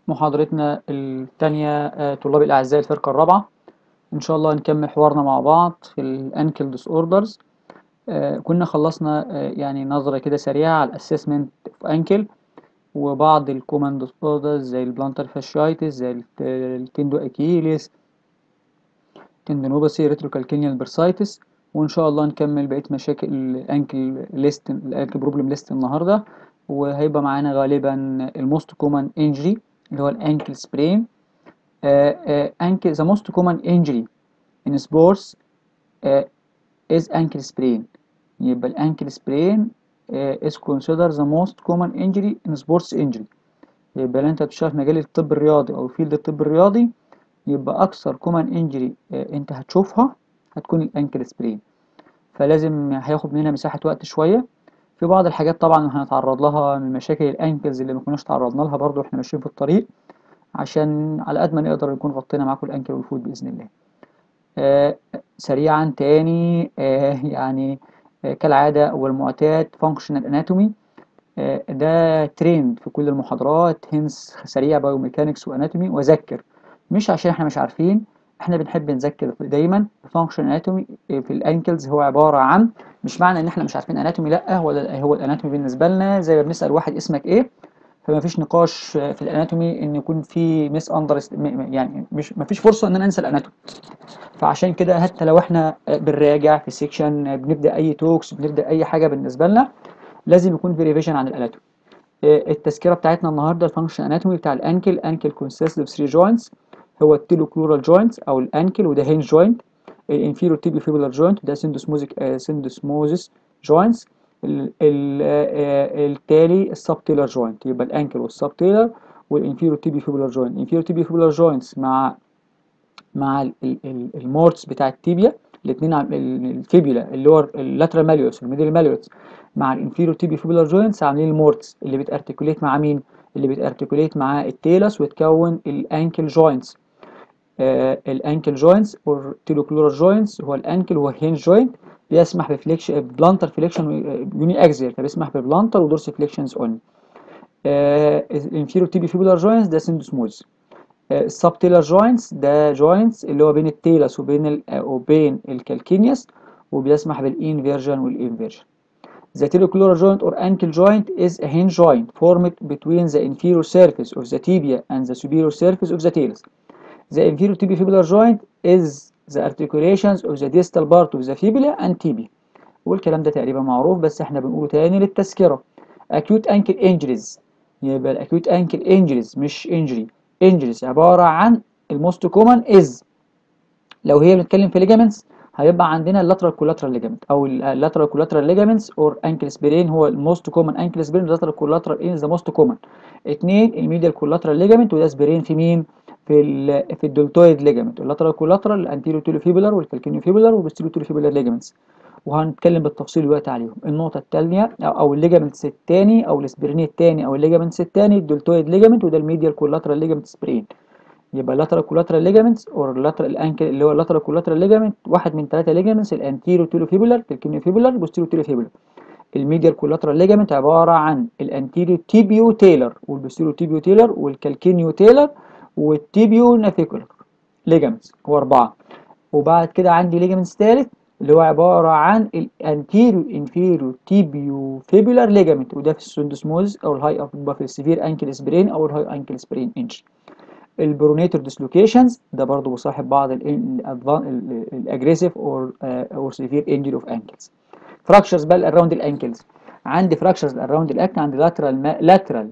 محاضرتنا الثانية طلاب الأعزاء الفرقة الرابعة إن شاء الله نكمل حوارنا مع بعض في الأنكل ديس أوردرز كنا خلصنا آه، يعني نظرة كده سريعة على الأسسمنت في أنكل وبعض الكوماند ديس أوردرز زي البلانتر فاشيايتس زي الت- التندو أكيليس تندنوباسي ريتروكالكينيال برسايتس وإن شاء الله نكمل بقية مشاكل الأنكل ليست الأنكل بروبلم ليست النهاردة وهيبقى معانا غالبا الموست كومن انجري اللي هو الانكل سبرين انكل ذا موست كومن انجري in sports uh, is ankle sprain يبقى الانكل سبرين uh, is considered the most common injury in sports injury يبقى لو انت بتشتغل في مجال الطب الرياضي او فيلد الطب الرياضي يبقى اكثر common injury uh, انت هتشوفها هتكون الانكل سبرين فلازم هياخد مننا مساحة وقت شوية في بعض الحاجات طبعا هنتعرض لها من مشاكل الانكلز اللي ما كناش تعرضنا لها برضو احنا ماشيين في الطريق عشان على قد ما نقدر نكون غطينا معاكم الانكل والفوت باذن الله آه سريعا تاني آه يعني آه كالعاده والمعتاد فانكشنال اناتومي آه ده ترند في كل المحاضرات هنس سريع بايوميكانكس واناتومي وذكر مش عشان احنا مش عارفين احنا بنحب نذكر دايما فانكشن اناتومي في الانكلز هو عباره عن مش معنى ان احنا مش عارفين اناتومي لا هو هو الاناتومي بالنسبه لنا زي ما بنسال واحد اسمك ايه فما فيش نقاش في الاناتومي ان يكون في ميس اندر يعني مش ما فيش فرصه ان انا انسى الاناتومي فعشان كده حتى لو احنا بنراجع في سيكشن بنبدا اي توكس بنبدا اي حاجه بالنسبه لنا لازم يكون في ريفيجن عن الاناتومي التذكره بتاعتنا النهارده الفانكشن اناتومي بتاع الانكل انكل كونسيست اوف 3 جوينتس هو التيلو كلورال جوينت او الانكل وده هينج جوينت الانفيرو تيبي فيبولار جوينت ده سندوسموزيك سندوسموزيس جوينتس التالي السبتيلر جوينت يبقى الانكل والسبتيلر والانفيرو تيبي فيبولار جوينت الانفيرو تيبي فيبولار جوينتس مع مع المورتس بتاع التيبيا الاثنين الفيبولا اللي هو اللاترال ماليوس والميدل ماليوس مع الانفيرو تيبي فيبولار جوينتس عاملين المورتس اللي بتارتكوليت مع مين اللي بتارتكوليت مع التيلس وتكون الانكل جوينتس آه الانكل جوينتس اور تيلوكلورال جوينتس هو الانكل هو الهينج جوينت بيسمح بفليكشن بلانتر فليكشن يوني اكزيال فبيسمح ببلانتر ودورس فليكشنز اونلي الانفيرو تيبي فيبولار جوينتس ده سندوسموز السبتيلر جوينتس ده جوينتس اللي هو بين التيلس وبين ال وبين الكالكينيوس وبيسمح بالانفيرجن والانفيرجن The teleoclular joint or ankle joint is a hinge joint formed between the inferior surface of the tibia and the superior surface of the talus. The inferior tibiofibular joint is the articulations of the distal part of the fibula and tibia. والكلام ده تقريبا معروف بس احنا بنقوله تاني للتذكرة. Acute ankle injuries يبقى الأكيوت ankle injuries مش injury. injuries عبارة عن الموست كومن is لو هي بنتكلم في ligaments هيبقى عندنا اللاترال كولاترال ليجامنت او اللاترال كولاترال ليجامنتس اور انكل سبرين هو الموست كومن انكل سبرين اللاترال كولاترال ان ذا موست كومن اثنين الميديال كولاترال ليجامنت وده سبرين في مين في ال في الدلتويد ليجامنت اللاترال كولاترال الانتيريو تيلوفيبولار والكالكينيو فيبولار والبوستيريو تيلوفيبولار ليجامنتس وهنتكلم بالتفصيل دلوقتي عليهم النقطه الثانيه او الليجامنتس الثاني او السبرين الثاني او الليجامنتس الثاني الدلتويد ليجامنت وده الميديال كولاترال ليجامنت سبرين يبقى اللاترال كولاترال ليجامنتس او اللاترال الانكل اللي هو اللاترال كولاترال ليجامنت واحد من ثلاثه ليجامنتس الانتيريو تيلوفيبولار الكالكينيو فيبولار والبوستيريو تيلوفيبولار الميديال كولاترال ليجامنت عباره عن الانتيريو تيبيو تيلر والبوستيريو تيبيو تيلر والكالكينيو تيلر والتيبيو نافيكولار ليجامنتس هو اربعه وبعد كده عندي ليجامنتس ثالث اللي هو عباره عن الانتيريو انفيريو تيبيو فيبولار ليجامنت وده في السندوسموز او الهاي او في السيفير انكل سبرين او الهاي انكل سبرين انجري البرونيتور ديسلوكيشنز ده برضه بصاحب بعض الاجريسيف اور اور سيفير انجري اوف انكلز فراكشرز بقى اراوند الانكلز عندي فراكشرز اراوند الاكل عندي لاترال لاترال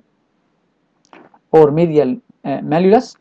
اور ميديال ماليولس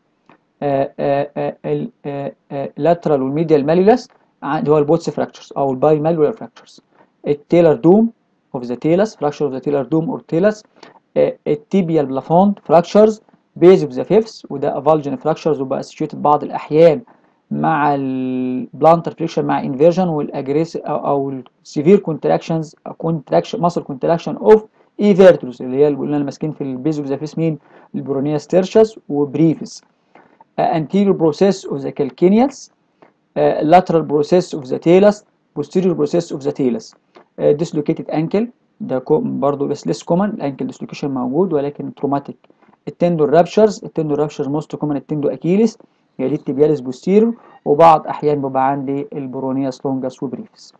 اللاترال والميديال ماليولس اللي هو البوتس فراكشرز او الباي ماليولار فراكشرز التيلر دوم اوف ذا تيلس فراكشر اوف ذا تيلر دوم اور تيلس التيبيال بلافوند فراكشرز بيز اوف ذا فيفث وده افالجن فراكشرز وبقى اسوشيتد بعض الاحيان مع البلانتر فريكشن مع انفيرجن والاجريس او السيفير كونتراكشنز كونتراكشن ماسل كونتراكشن اوف ايفيرتروس اللي هي اللي قلنا ماسكين في البيز اوف ذا فيس مين البرونيا ستيرشس وبريفس anterior process of the calcaneals uh, lateral process of the talus posterior process of the talus uh, dislocated ankle ده برضه بس less common الانكل dislocation موجود ولكن traumatic التندون رابشرز التندون رابشرز موست كومن التندو اكيليس يلي التبياليس بوستيرو وبعض احيان بيبقى عندي البرونياس لونجاس وبريفس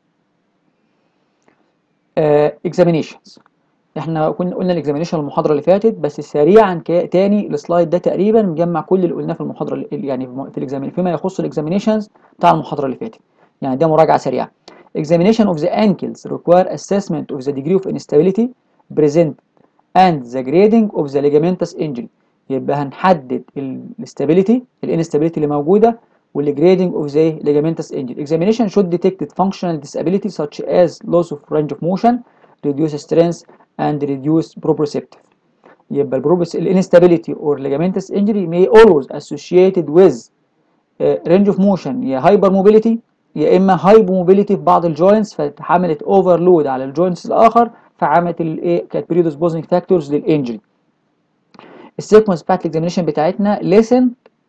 اكزامينيشنز احنا كنا قلنا الاكزامينيشن المحاضره اللي فاتت بس سريعا تاني السلايد ده تقريبا مجمع كل اللي قلناه في المحاضره اللي يعني في الاكزامين فيما يخص الاكزامينيشنز بتاع المحاضره اللي فاتت يعني ده مراجعه سريعه examination of the ankles require assessment of the degree of instability present and the grading of the ligamentous injury يبقى هنحدد الاستابيليتي الانستابيليتي اللي موجوده والجريدنج اوف ذا ligamentous injury examination should detect functional disability such as loss of range of motion reduce strength and reduce proprioceptive يبقى البروبس الانستابيليتي or ligamentous injury may always associated with uh, range of motion يا hyper mobility يا اما هايبو موبيليتي في بعض الجوينتس فعملت اوفرلود على الجوينتس الاخر فعملت الايه كانت بريدوسبوزنج فاكتورز للانجري السيكونس بتاعت الاكزامينشن بتاعتنا listen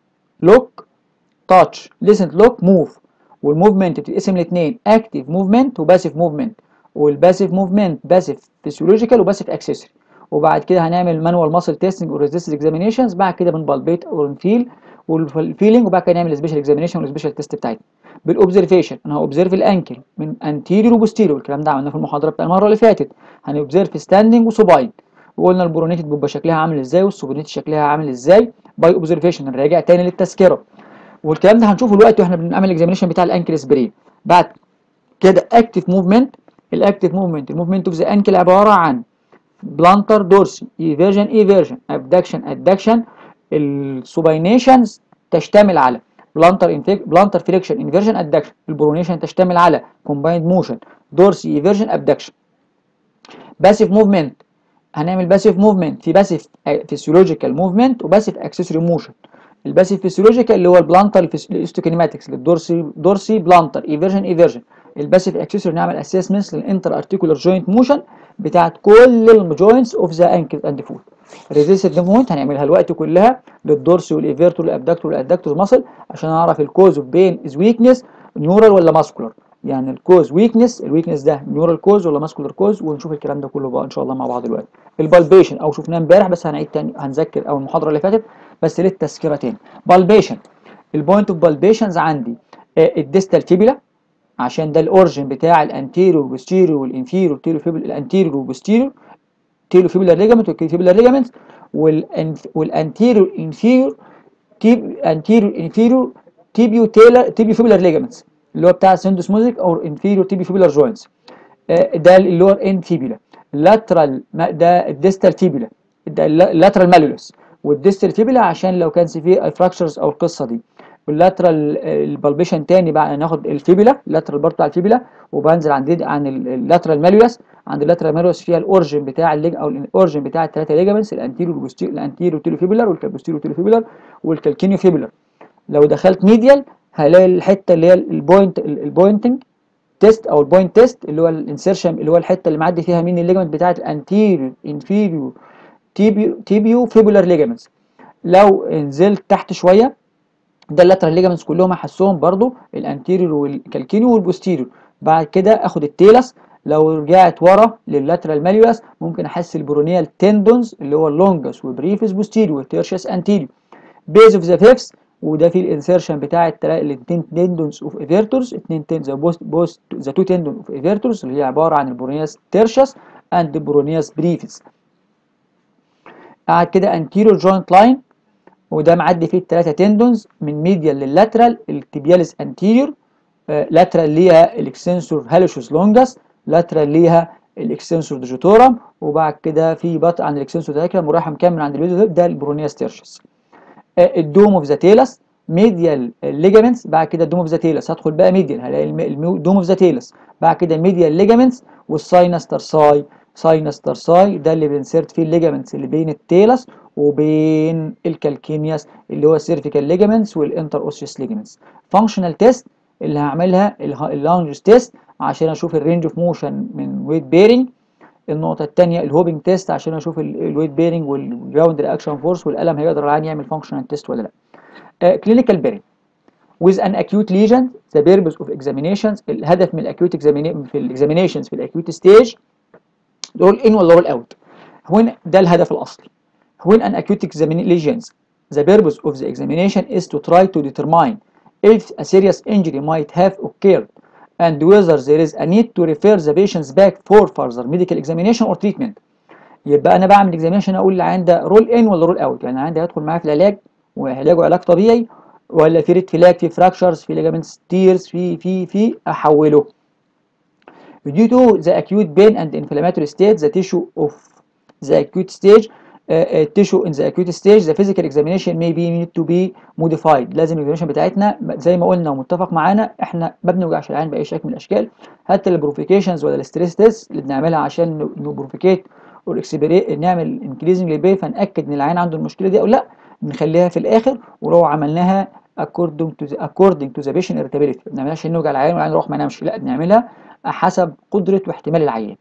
لوك تاتش listen لوك موف والموفمنت بتتقسم لاثنين اكتيف موفمنت وباسيف موفمنت والباسيف موفمنت باسيف فيسيولوجيكال وباسيف اكسسوري وبعد كده هنعمل مانوال ماسل تيستنج وريزيستنس اكزامينشنز بعد كده بنبالبيت اور نفيل والفيلينج وبعد كده نعمل سبيشال اكزامينشن والسبيشال تيست بتاعتنا بالاوبزرفيشن انا هوبزرف الانكل من انتيريور وبوستيريور الكلام ده عملناه في المحاضره بتاع المره اللي فاتت هنوبزرف ستاندنج وسوباين وقلنا البرونيتد بيبقى شكلها عامل ازاي والسوبونيتد شكلها عامل ازاي باي اوبزرفيشن نراجع تاني للتذكره والكلام ده هنشوفه دلوقتي واحنا بنعمل الاكزامينشن بتاع الانكل سبري بعد كده اكتيف موفمنت الاكتيف موفمنت الموفمنت اوف ذا انكل عباره عن بلانتر دورسي ايفيرجن ايفيرجن ابدكشن ادكشن السوباينيشنز تشتمل على بلانتر انفيك بلانتر فليكشن انفيرجن ادكشن البرونيشن تشتمل على كومبايند موشن دورسي ايفيرجن ابدكشن باسيف موفمنت هنعمل باسيف موفمنت في باسيف فيسيولوجيكال موفمنت وباسيف اكسسوري موشن الباسيف فيسيولوجيكال اللي هو البلانتر الاستوكينيماتكس للدورسي دورسي بلانتر ايفيرجن ايفيرجن الباسيف اكسسوري نعمل اسسمنتس للانتر ارتيكولار جوينت موشن بتاعت كل الجوينتس اوف ذا انكل اند فوت ريزيستد موفمنت هنعملها الوقت كلها للدورسي والايفيرتور والابدكتور والادكتور ماسل عشان اعرف الكوز اوف بين از ويكنس نيورال ولا ماسكولار يعني الكوز ويكنس الويكنس ده نيورال كوز ولا ماسكولار كوز ونشوف الكلام ده كله بقى ان شاء الله مع بعض دلوقتي البالبيشن او شفناه امبارح بس هنعيد تاني هنذكر او المحاضره اللي فاتت بس للتذكره تاني بالبيشن البوينت اوف بالبيشنز عندي الديستال فيبيلا عشان ده الاورجن بتاع الانتيريور والبوستيريور والانفيريور تيلو فيبل الانتيريور والبوستيريور تيلو فيبولار ليجامنت والفيبولار ليجامنت والانتيريور انفيريور تيب انتيريور انفيريور تيبيو تيلا تيبيو فيبولار ليجامنتس اللي هو بتاع السندوسموزيك او انفيريور تيبيو فيبولار جوينتس ده اللي هو ان فيبولا لاترال ده الديستال فيبولا ده اللاترال مالولوس والديستال فيبولا عشان لو كان فيه فراكشرز او القصه دي واللاترال البالبيشن تاني بقى ناخد الفيبولا اللاترال بارت بتاع الفيبولا وبنزل عند عن اللاترال مالولوس عند اللاترال مالولوس فيها الاورجن بتاع الليج او الاورجن بتاع الثلاثه ليجامنتس الانتيريور والبوستيريور الانتيريور تيلو فيبولار والبوستيريور تيلو فيبولار والكالكينيو فيبولار لو دخلت ميديال هلاقي الحته اللي هي البوينت البوينتنج تيست او البوينت تيست اللي هو الانسيرشن اللي هو الحته اللي معدي فيها مين الليجمنت بتاعه الانتيريور انفيريور تيبيو تيبيو فيبولار ليجامنتس لو نزلت تحت شويه ده اللاترال ليجامنتس كلهم احسهم برضو الانتيريور والكالكينيو والبوستيريور بعد كده اخد التيلس لو رجعت ورا لللاترال ماليوس ممكن احس البرونيال تندونز اللي هو اللونجس وبريفس بوستيريور تيرشس انتيريور بيز اوف ذا فيفس وده في الانسيرشن بتاع الاثنين تندونز اوف ايفيرتورز اثنين تندونز بوست بوست ذا تو تندون اوف ايفيرتورز اللي هي عباره عن البرونياس تيرشس اند برونياس بريفس قاعد كده انتيريور جوينت لاين وده معدي فيه الثلاثه تندونز من ميديال لللاترال التبياليس انتيريور لاترال ليها الاكستنسور هالوشوس لونجس لاترال ليها الاكستنسور ديجيتورم وبعد كده في بط عند الاكستنسور دايكرام ورايح مكمل عند الفيديو ده البرونياس تيرشس الدوم اوف ذا تيلس ميديال ليجامنتس بعد كده الدوم اوف ذا تيلس هدخل بقى ميديال هلاقي الدوم اوف ذا تيلس بعد كده ميديال ليجامنتس والساينس ترساي ساينس ترساي ده اللي بنسيرت فيه الليجامنتس اللي بين التيلس وبين الكالكينياس اللي هو السيرفيكال ليجامنتس والانتر اوسيوس ليجامنتس فانكشنال تيست اللي هعملها اللانجز تيست عشان اشوف الرينج اوف موشن من ويت بيرنج النقطة الثانية الهوبنج تيست عشان اشوف الويت بيرنج والجراوند رياكشن فورس والقلم هيقدر العيان يعمل فانكشنال تيست ولا لا. كلينيكال بيرنج with an acute lesion the purpose of examinations الهدف من الاكيوت examination في الاكزامينيشنز في الاكيوت ستيج دول ان ولا رول اوت هنا ده الهدف الاصلي when an acute examination the purpose of the examination is to try to determine if a serious injury might have occurred and whether there is a need to refer the patients back for further medical examination or treatment يبقى انا بعمل examination اقول العيان ده رول ان ولا رول اوت يعني العيان ده هيدخل معايا في العلاج وعلاجه علاج طبيعي ولا في ريت فلاج في فراكشرز في ليجامنتس تيرز في في في احوله due to the acute pain and inflammatory state the tissue of the acute stage uh, uh, tissue in the acute stage the physical examination may be need to be modified لازم الاكزامينشن بتاعتنا زي ما قلنا ومتفق معانا احنا ما بنوجعش العين باي شكل من الاشكال حتى البروفيكيشنز ولا الستريس تيست اللي بنعملها عشان نبروفيكيت نعمل انكريزنج للبي فنأكد ان العين عنده المشكله دي او لا نخليها في الاخر ولو عملناها according to the according to the patient irritability ما بنعملهاش عشان نوجع العيان والعيان يروح ما ينامش لا بنعملها حسب قدره واحتمال العيان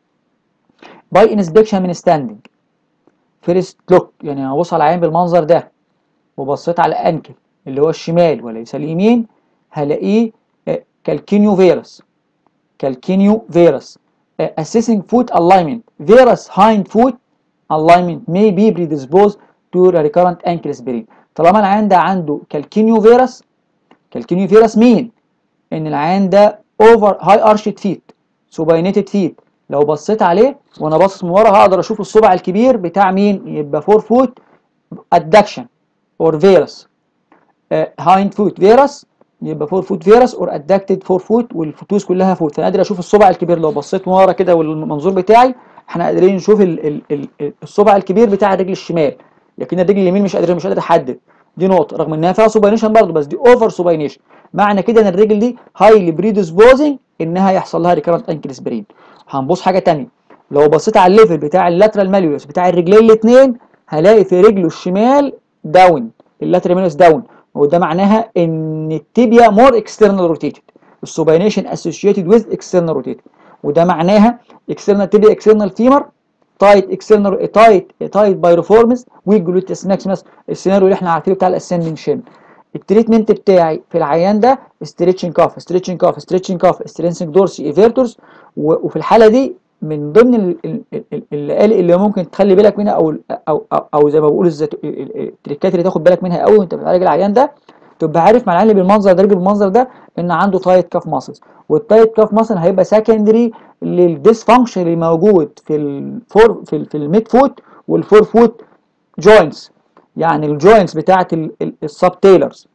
by inspection من standing first look يعني انا ببص على العيان بالمنظر ده وبصيت على الانكل اللي هو الشمال وليس اليمين هلاقيه كالكينيو فيروس كالكينيو فيروس assessing foot alignment varus hind foot alignment may be predisposed to recurrent ankle sprain طالما العيان ده عنده كالكينيو فيروس كالكينيو فيروس مين ان العيان ده اوفر هاي ارشد فيت سوباينيتد فيت لو بصيت عليه وانا باصص من ورا هقدر اشوف الصبع الكبير بتاع مين يبقى فور فوت ادكشن اور فيروس هايند فوت فيروس يبقى فور فوت فيروس اور ادكتد فور فوت والفتوس كلها فوت فانا قادر اشوف الصبع الكبير لو بصيت من ورا كده والمنظور بتاعي احنا قادرين نشوف ال ال ال الصبع الكبير بتاع الرجل الشمال لكن الرجل اليمين مش قادر مش قادر احدد دي نقطه رغم انها فيها سوباينيشن برضه بس دي اوفر سوباينيشن معنى كده ان الرجل دي هايلي بريدسبوزنج انها يحصل لها ريكرنت انكل سبرين هنبص حاجه ثانيه لو بصيت على الليفل بتاع اللاترال ماليوس بتاع الرجلين الاثنين هلاقي في رجله الشمال داون اللاترال ماليوس داون وده معناها ان التيبيا مور اكسترنال روتيتد السوباينيشن اسوشيتد ويز اكسترنال روتيتد وده معناها اكسترنال تيبيا اكسترنال فيمر تايت اكسترنال تايت تايت بايروفورمز وجلوتس ماكسيمس السيناريو اللي احنا عارفينه بتاع الاسندنج شين التريتمنت بتاعي في العيان ده ستريتشنج كاف ستريتشنج كاف ستريتشنج كاف سترينسنج دورسي ايفيرتورز وفي الحاله دي من ضمن اللي اللي ممكن تخلي بالك منها او او او, أو زي ما بقول التريكات اللي تاخد بالك منها قوي وانت بتعالج العيان ده تبقى عارف مع العيان اللي بالمنظر ده بالمنظر ده ان عنده تايت كاف ماسلز والتايت كاف ماسل هيبقى سكندري للديسفانكشن اللي موجود في الفور في, في الميد فوت والفور فوت جوينتس يعني الجوينتس بتاعت السب تيلرز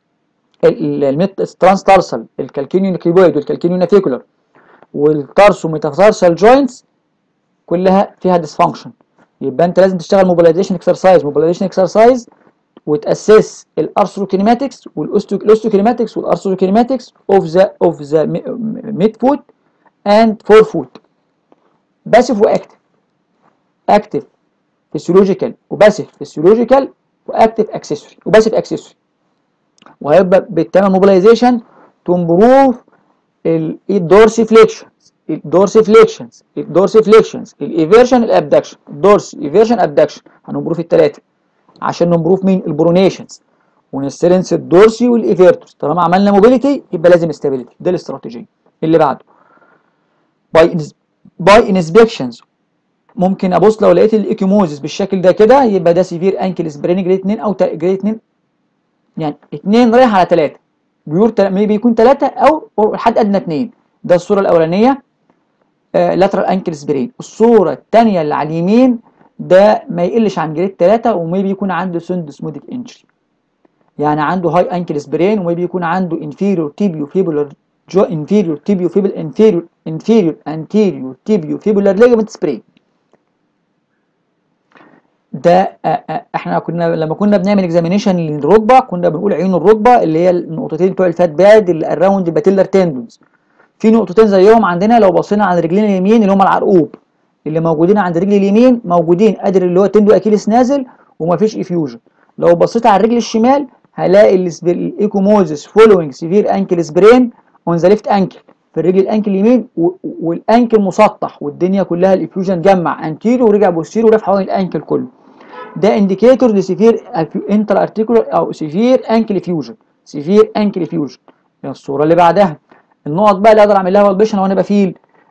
الميت ترانستارسال الكالكينيو كيبويد والكالكينيو نافيكولار والتارسو ميتافارسال جوينتس كلها فيها ديسفانكشن يبقى انت لازم تشتغل موبيلايزيشن اكسرسايز موبيلايزيشن اكسرسايز وتاسس الارثروكينيماتكس والاوستوكينيماتكس والارثروكينيماتكس اوف ذا اوف ذا ميد فوت اند فور فوت باسيف واكتف اكتف فيسيولوجيكال وباسيف فيسيولوجيكال واكتف اكسسوري وباسيف اكسسوري وهيبقى بتعمل موبيلايزيشن تو امبروف الدورسي فليكشنز الدورسي فليكشنز الدورسي فليكشنز الايفيرشن الابدكشن الدورسي ايفيرشن ابدكشن هنمبروف الثلاثه عشان نمبروف مين البرونيشنز ونسترنس الدورسي والايفيرتورز طالما عملنا موبيليتي يبقى لازم استابيليتي ده الاستراتيجيه اللي بعده باي باي انسبكشنز ممكن ابص لو لقيت الايكيموزيس بالشكل ده كده يبقى ده سيفير انكل سبرين جريد 2 او جريد 2 يعني 2 رايح على 3 بيور بيكون 3 او لحد ادنى 2 ده الصوره الاولانيه لاترال انكل سبرين الصوره الثانيه اللي على اليمين ده ما يقلش عن جريد 3 وميبي يكون عنده سندسموديك انجري يعني عنده هاي انكل سبرين وميبي يكون عنده انفيريور تيبيو فيبولار جو انفيريور تيبيو فيبل انفيريور انفيريور انتيريور تيبيو فيبولار ليجمنت سبرين ده احنا كنا لما كنا بنعمل اكزامينيشن للركبه كنا بنقول عيون الركبه اللي هي النقطتين بتوع الفات باد اللي اراوند الباتيلر تندونز في نقطتين زيهم عندنا لو بصينا على الرجلين اليمين اللي هم العرقوب اللي موجودين عند الرجل اليمين موجودين قادر اللي هو تندو اكيلس نازل ومفيش افيوجن لو بصيت على الرجل الشمال هلاقي الايكوموزيس فولوينج سيفير انكل سبرين اون ذا ليفت انكل في الرجل الانكل اليمين والانكل مسطح والدنيا كلها الافيوجن جمع انتيرو ورجع بوستيرو ولف حوالين الانكل كله ده انديكيتور لسيفير انتر ارتيكولار او سيفير انكل فيوجن سيفير انكل فيوجن الصوره اللي بعدها النقط بقى اللي اقدر اعمل لها والبيشن وانا بفيل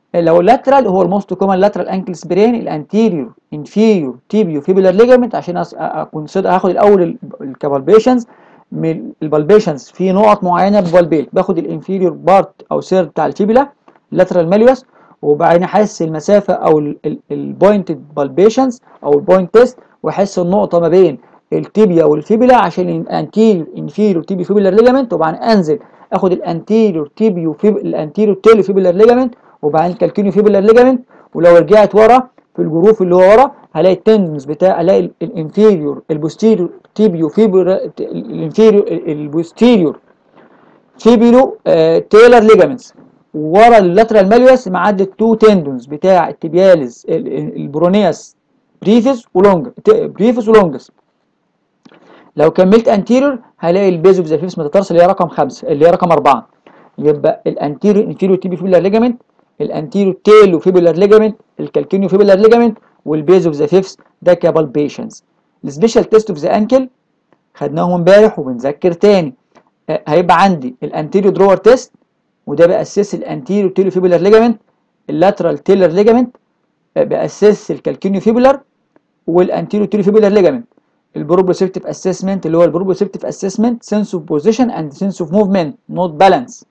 لو اللاترال هو الموست كومن لاترال انكل سبرين الانتيريور انفيريور تيبيو فيبولار ليجامنت عشان أس- اكون صدق هاخد الاول الكابالبيشنز من البالبيشنز في نقط معينه ببالبيت باخد الانفيريور بارت او سير بتاع الفيبولا اللاترال ماليوس وبعدين احس المسافه او البوينتد بالبيشنز او البوينت تيست واحس النقطه ما بين التيبيا والفيبولا عشان الانتيريور انفيريور تيبيو فيبولار ليجامنت وبعدين انزل اخد الانتيريور تيبيو فيب الانتيريور تيلو فيبولار ليجامنت وبعدين كالكينيو فيبولار ليجامنت ولو رجعت ورا في الجروف اللي هو ورا هلاقي التندنز بتاع هلاقي الانفيريور البوستيريور تيبيو فيبولار الانفيريور البوستيريور فيبيلو آه تيلر ليجامنتس ورا اللاترال ماليوس معدي التو تندونز بتاع التبياليز ال- ال- البرونياس بريفس ولونج بريفس ولونجس لو كملت انتيريور هلاقي البيز اوف ذا فيفس ميتاتارسال اللي هي رقم خمسة اللي هي رقم أربعة يبقى الانتيريور انفيريور تيبي فيبولار ليجامنت الانتيريور تيلو فيبولار ليجامنت الكالكينيو فيبولار ليجامنت والبيز اوف ذا فيفس ده كبالبيشنز السبيشال تيست اوف ذا انكل خدناهم امبارح وبنذكر تاني آه، هيبقى عندي الانتيريور درور تيست وده بأسس الانتيريور تيلو فيبولار ليجامنت اللاترال تيلر ليجامنت بأسس الكالكينيو فيبولار والانتيريور تيلو فيبولار ليجامنت البروبوسيبتيف اسسمنت اللي هو البروبوسيبتيف اسسمنت سنس اوف بوزيشن اند سنس اوف موفمنت نوت بالانس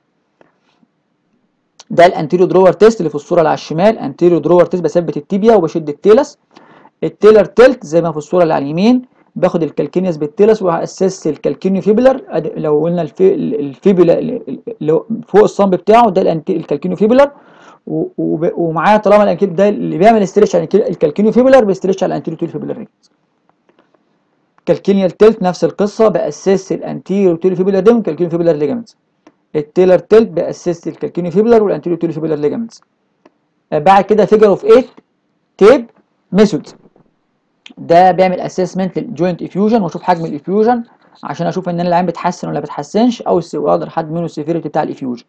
ده الانتيريور درور تيست اللي في الصوره اللي على الشمال انتيريور درور تيست بثبت التيبيا وبشد التيلس التيلر تيلت زي ما في الصوره اللي على اليمين باخد الكالكينيوس بالتيلس وهاسس الكالكينيو فيبولار أد- لو قلنا الفي الفيبولا اللي هو فوق الصنب بتاعه ده الأنتي- الكالكينيو فيبولار و- وب- ومعاه طالما الانكيل ده اللي بيعمل استريتش على الكال- الكالكينيو فيبولار بيستريتش على الانتيريور تيلو فيبولار ريجز كالكينيال تيلت نفس القصه باسس الانتيريور تيلو فيبولار ديم والكالكينيو فيبولار ليجامنتس التيلر تيلت باسس الكالكينيو فيبولار والانتيريور تيلو فيبولار ليجامنتس بعد كده فيجر اوف 8 تيب ميثود ده بيعمل اسسمنت للجوينت افيوجن واشوف حجم الافيوجن عشان اشوف ان انا العين بتحسن ولا بتحسنش او الس- واقدر احدد منه السيفيريتي بتاع الافيوجن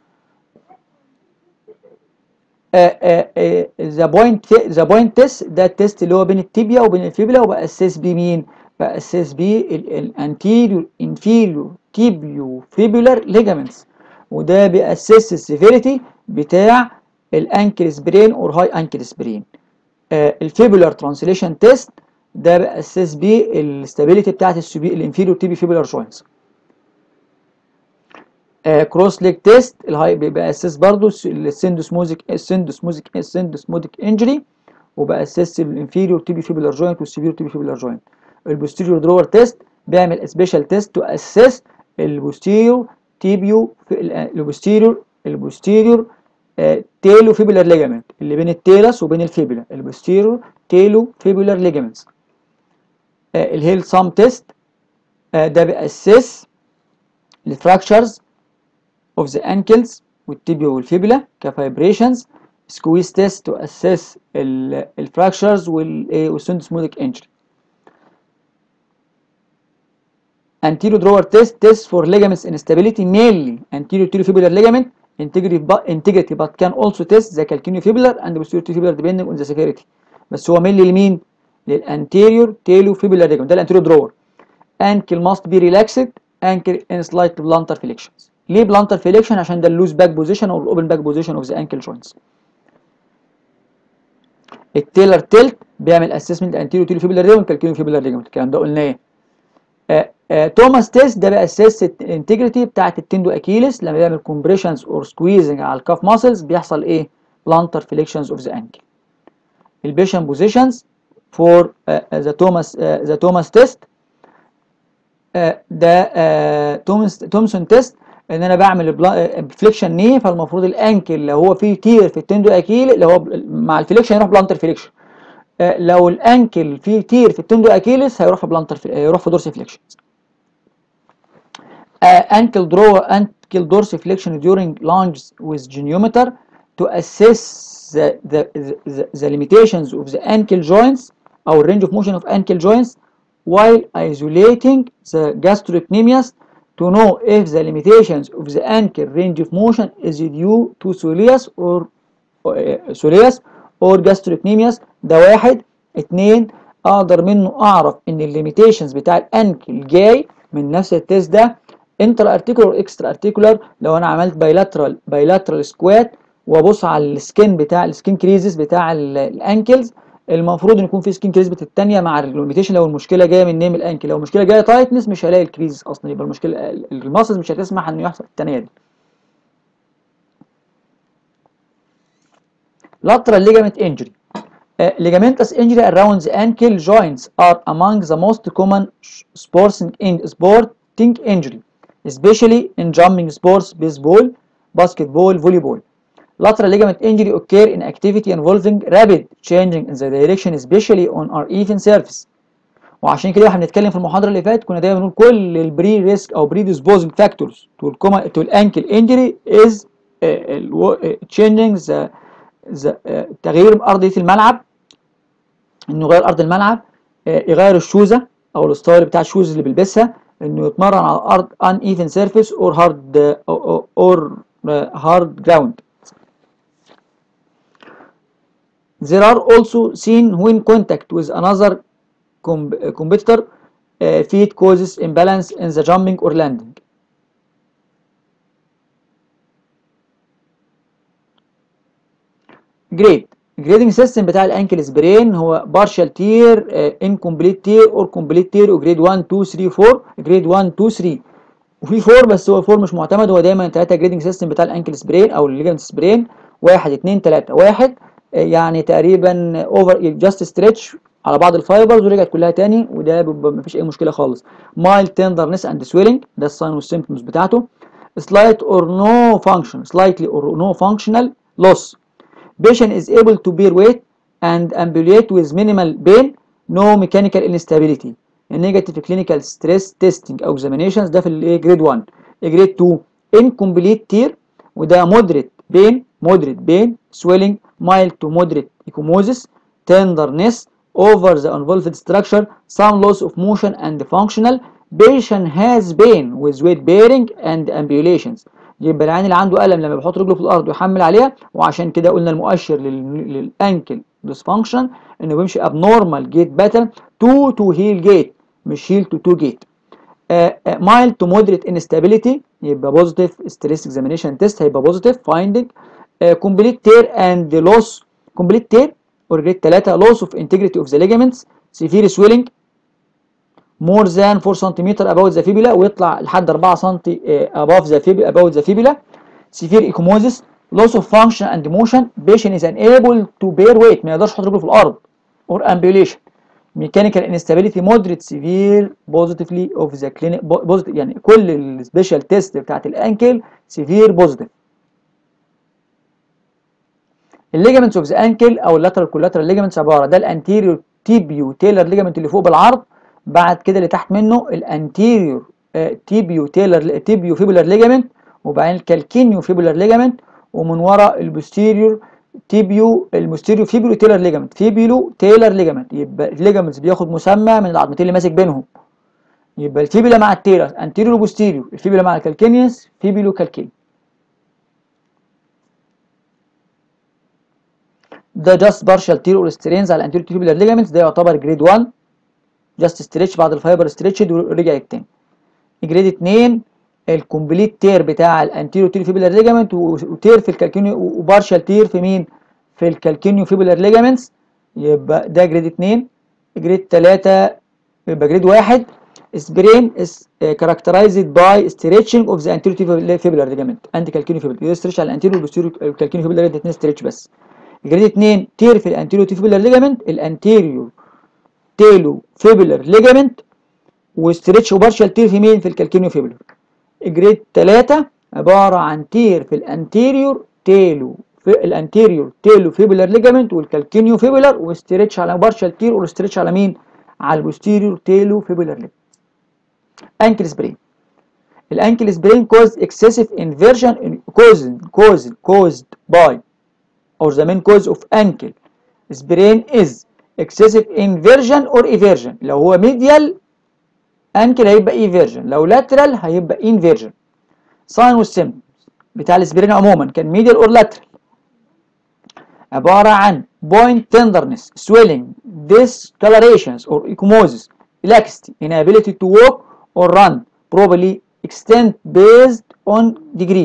ذا بوينت ذا بوينت تيست ده التيست اللي هو بين التيبيا وبين الفيبلا وباسس بيه مين باسس بيه الانتيريور انفيريور تيبيو فيبولار ليجامنتس وده بيأسس السيفيريتي بتاع الانكل سبرين اور هاي انكل سبرين الفيبولار ترانسليشن تيست ده بأسس بيه الاستابيليتي بتاعت السبي الانفيريور تيبي فيبولار جوينتس كروس ليج تيست الهاي بأسس برضو السندوسموزيك السندوسموزيك السندوسموديك انجري وبأسس الانفيريور تيبي فيبولار جوينت والسبيريور تيبي فيبولار جوينت البوستيريور درور تيست بيعمل سبيشال تيست تو اسس البوستيريور تيبيو البوستيريور البوستيريور تيلو فيبولار ليجامنت اللي بين التيلس وبين الفيبولا البوستيريور تيلو فيبولار ليجامنتس الهيل سام تيست ده بيأسس الفراكشرز اوف ذا انكلز والتيبيا والفيبولا كفايبريشنز سكويز تيست تو اسس الفراكشرز والسندسموديك انجري anterior drawer test test for ligaments instability mainly anterior tibiofibular ligament integrity but, integrity but can also test the calcaneofibular and posterior tibial depending on the severity بس هو mainly لمين؟ للانتيريور تيلوفيبولار ligament ده الانتيريور drawer ankle must be relaxed ankle in slight plantar flexions ليه plantar flexion عشان ده اللوز باك بوزيشن او الاوبن باك بوزيشن اوف ذا ankle joints التيلر تيلت بيعمل اسسمنت انتيريور تيلوفيبولار ligament والكالكينوفيبولار ligament الكلام ده قلناه آه آه توماس تيست ده بيأسس الانتجريتي بتاعت التندو اكيلس لما بيعمل كومبريشنز اور سكويزنج على الكاف ماسلز بيحصل ايه؟ بلانتر فليكشنز اوف ذا انكل البيشن بوزيشنز فور ذا توماس ذا توماس تيست ده توماس تومسون تيست ان انا بعمل فليكشن ني فالمفروض الانكل لو هو فيه تير في التندو اكيل اللي هو مع الفليكشن يروح بلانتر فليكشن لو الانكل فيه تير في التندو اكيلس هيروح في بلانتر هيروح في دورسي فليكشن ankle draw ankle dorsiflexion during lunges with geniometer to assess the, the, the, the limitations of the ankle joints or range of motion of ankle joints while isolating the gastrocnemius to know if the limitations of the ankle range of motion is due to soleus or uh, soleus or gastrocnemius ده واحد اتنين اقدر منه اعرف ان الليميتيشنز بتاع الانكل جاي من نفس التيست ده انترا ارتيكولار اكسترا ارتيكولار لو انا عملت بايلاترال بايلاترال سكوات وابص على السكين بتاع السكين كريزز بتاع الانكلز المفروض ان يكون في سكين كريز الثانيه مع الليميتيشن لو المشكله جايه من نيم الانكل لو المشكله جايه تايتنس مش هلاقي الكريزز اصلا يبقى المشكله الماسلز مش هتسمح انه يحصل الثانيه دي lateral ligament injury uh, ligamentous injury around the ankle joints are among the most common sporting, in, sporting injury especially in jumping sports baseball basketball volleyball lateral ligament injury occur in activity involving rapid changing in the direction especially on our even surface وعشان كده احنا بنتكلم في المحاضره اللي فاتت كنا دايما بنقول كل البري ريسك او بري ديسبوزنج فاكتورز تو الكوما تو الانكل انجري از changing the the تغيير ارضيه الملعب انه يغير ارض الملعب يغير الشوزه او الستايل بتاع الشوز اللي بيلبسها انه يتمرن على ارض ان ايفن سيرفيس اور هارد اور هارد جراوند There are also seen when contact with another com competitor uh, feet causes imbalance in the jumping or landing. Grade grading system بتاع الانكل سبرين هو partial tear uh, incomplete tear or complete tear وجريد 1 2 3 4 جريد 1 2 3 وفي 4 بس هو 4 مش معتمد هو دايما 3 جريدنج سيستم بتاع الانكل سبرين او الليجمنت سبرين 1 2 3 1 يعني تقريبا اوفر جاست ستريتش على بعض الفايبرز ورجعت كلها تاني وده بيبقى مفيش اي مشكله خالص مايل تندرنس اند سويلنج ده الساين والسيمبتومز بتاعته سلايت اور نو فانكشن سلايتلي اور نو فانكشنال لوس patient is able to bear weight and ambulate with minimal pain no mechanical instability negative clinical stress testing او examinations ده في الايه جريد 1 جريد 2 incomplete tear وده moderate pain moderate pain swelling mild to moderate ecchymosis tenderness over the involved structure some loss of motion and functional patient has pain with weight bearing and ambulations يبقى العين اللي عنده ألم لما بيحط رجله في الأرض ويحمل عليها وعشان كده قلنا المؤشر للأنكل dysfunction إنه بيمشي abnormal gait pattern to to heel gait مش heel to to gait uh, uh, mild to moderate instability يبقى positive stress examination test هيبقى positive finding uh, complete tear and loss complete tear or grade 3 loss of integrity of the ligaments severe swelling more than 4 cm above the fibula ويطلع لحد 4 سم above the fibula above the fibula severe ecchymosis loss of function and motion patient is unable to bear weight ما يقدرش يحط رجله في الارض or ambulation mechanical instability moderate severe positively of the clinic positive يعني كل السبيشال تيست بتاعت الانكل severe positive الليجمنتس اوف ذا انكل او اللاترال كولاترال ليجمنتس عباره ده الانتيريور تيبيو تيلر ليجمنت اللي فوق بالعرض بعد كده اللي تحت منه الانتيريور تيبيو تيلر تيبيو فيبولار ليجامنت وبعدين الكالكينيو فيبولار ليجامنت ومن ورا البوستيريور تيبيو الموستيريو فيبولو تيلر ليجامنت فيبولو تيلر ليجامنت يبقى الليجامنتس بياخد مسمى من العظمتين اللي ماسك بينهم يبقى الفيبولا مع التيلر انتيريور وبوستيريور الفيبولا مع الكالكينيوس فيبولو كالكين ده جاست بارشال تير اور سترينز على الانتيريور تيبولار ليجامنتس ده يعتبر جريد 1 جاست ستريتش بعد الفايبر ستريتشد ورجع تاني جريد 2 الكومبليت تير بتاع الانتيريو تير فيبولار ليجامنت وتير في الكالكينيو وبارشال تير في مين في الكالكينيو فيبولار ليجامنتس يبقى ده جريد 2 جريد 3 يبقى جريد 1 سبرين is characterized by stretching of the anterior fibular ligament انتي كالكينيو فيبولار ستريتش على الانتيريو والبوستيريو الكالكينيو فيبولار الاثنين ستريتش بس جريد 2 تير في الانتيريو فيبولار ليجامنت الانتيريو تيلو فيبولار ليجامنت وستريتش وبارشال تير في مين في الكالكينيو فيبولار جريد 3 عبارة عن تير في الانتيريور تيلو في الانتيريور تيلو فيبولار ليجامنت والكالكينيو فيبولار وستريتش على بارشال تير وستريتش على مين على البوستيريور تيلو فيبولار ليجامنت انكل سبرين الانكل سبرين كوز اكسسيف انفيرجن كوز كوز كوزد باي or the main cause of ankle sprain is excessive inversion or eversion لو هو medial ankle هيبقى eversion لو lateral هيبقى inversion sign والsymptoms بتاع السبرين عموما كان medial or lateral عبارة عن point tenderness swelling discolorations or ecchymosis laxity inability to walk or run properly extent based on degree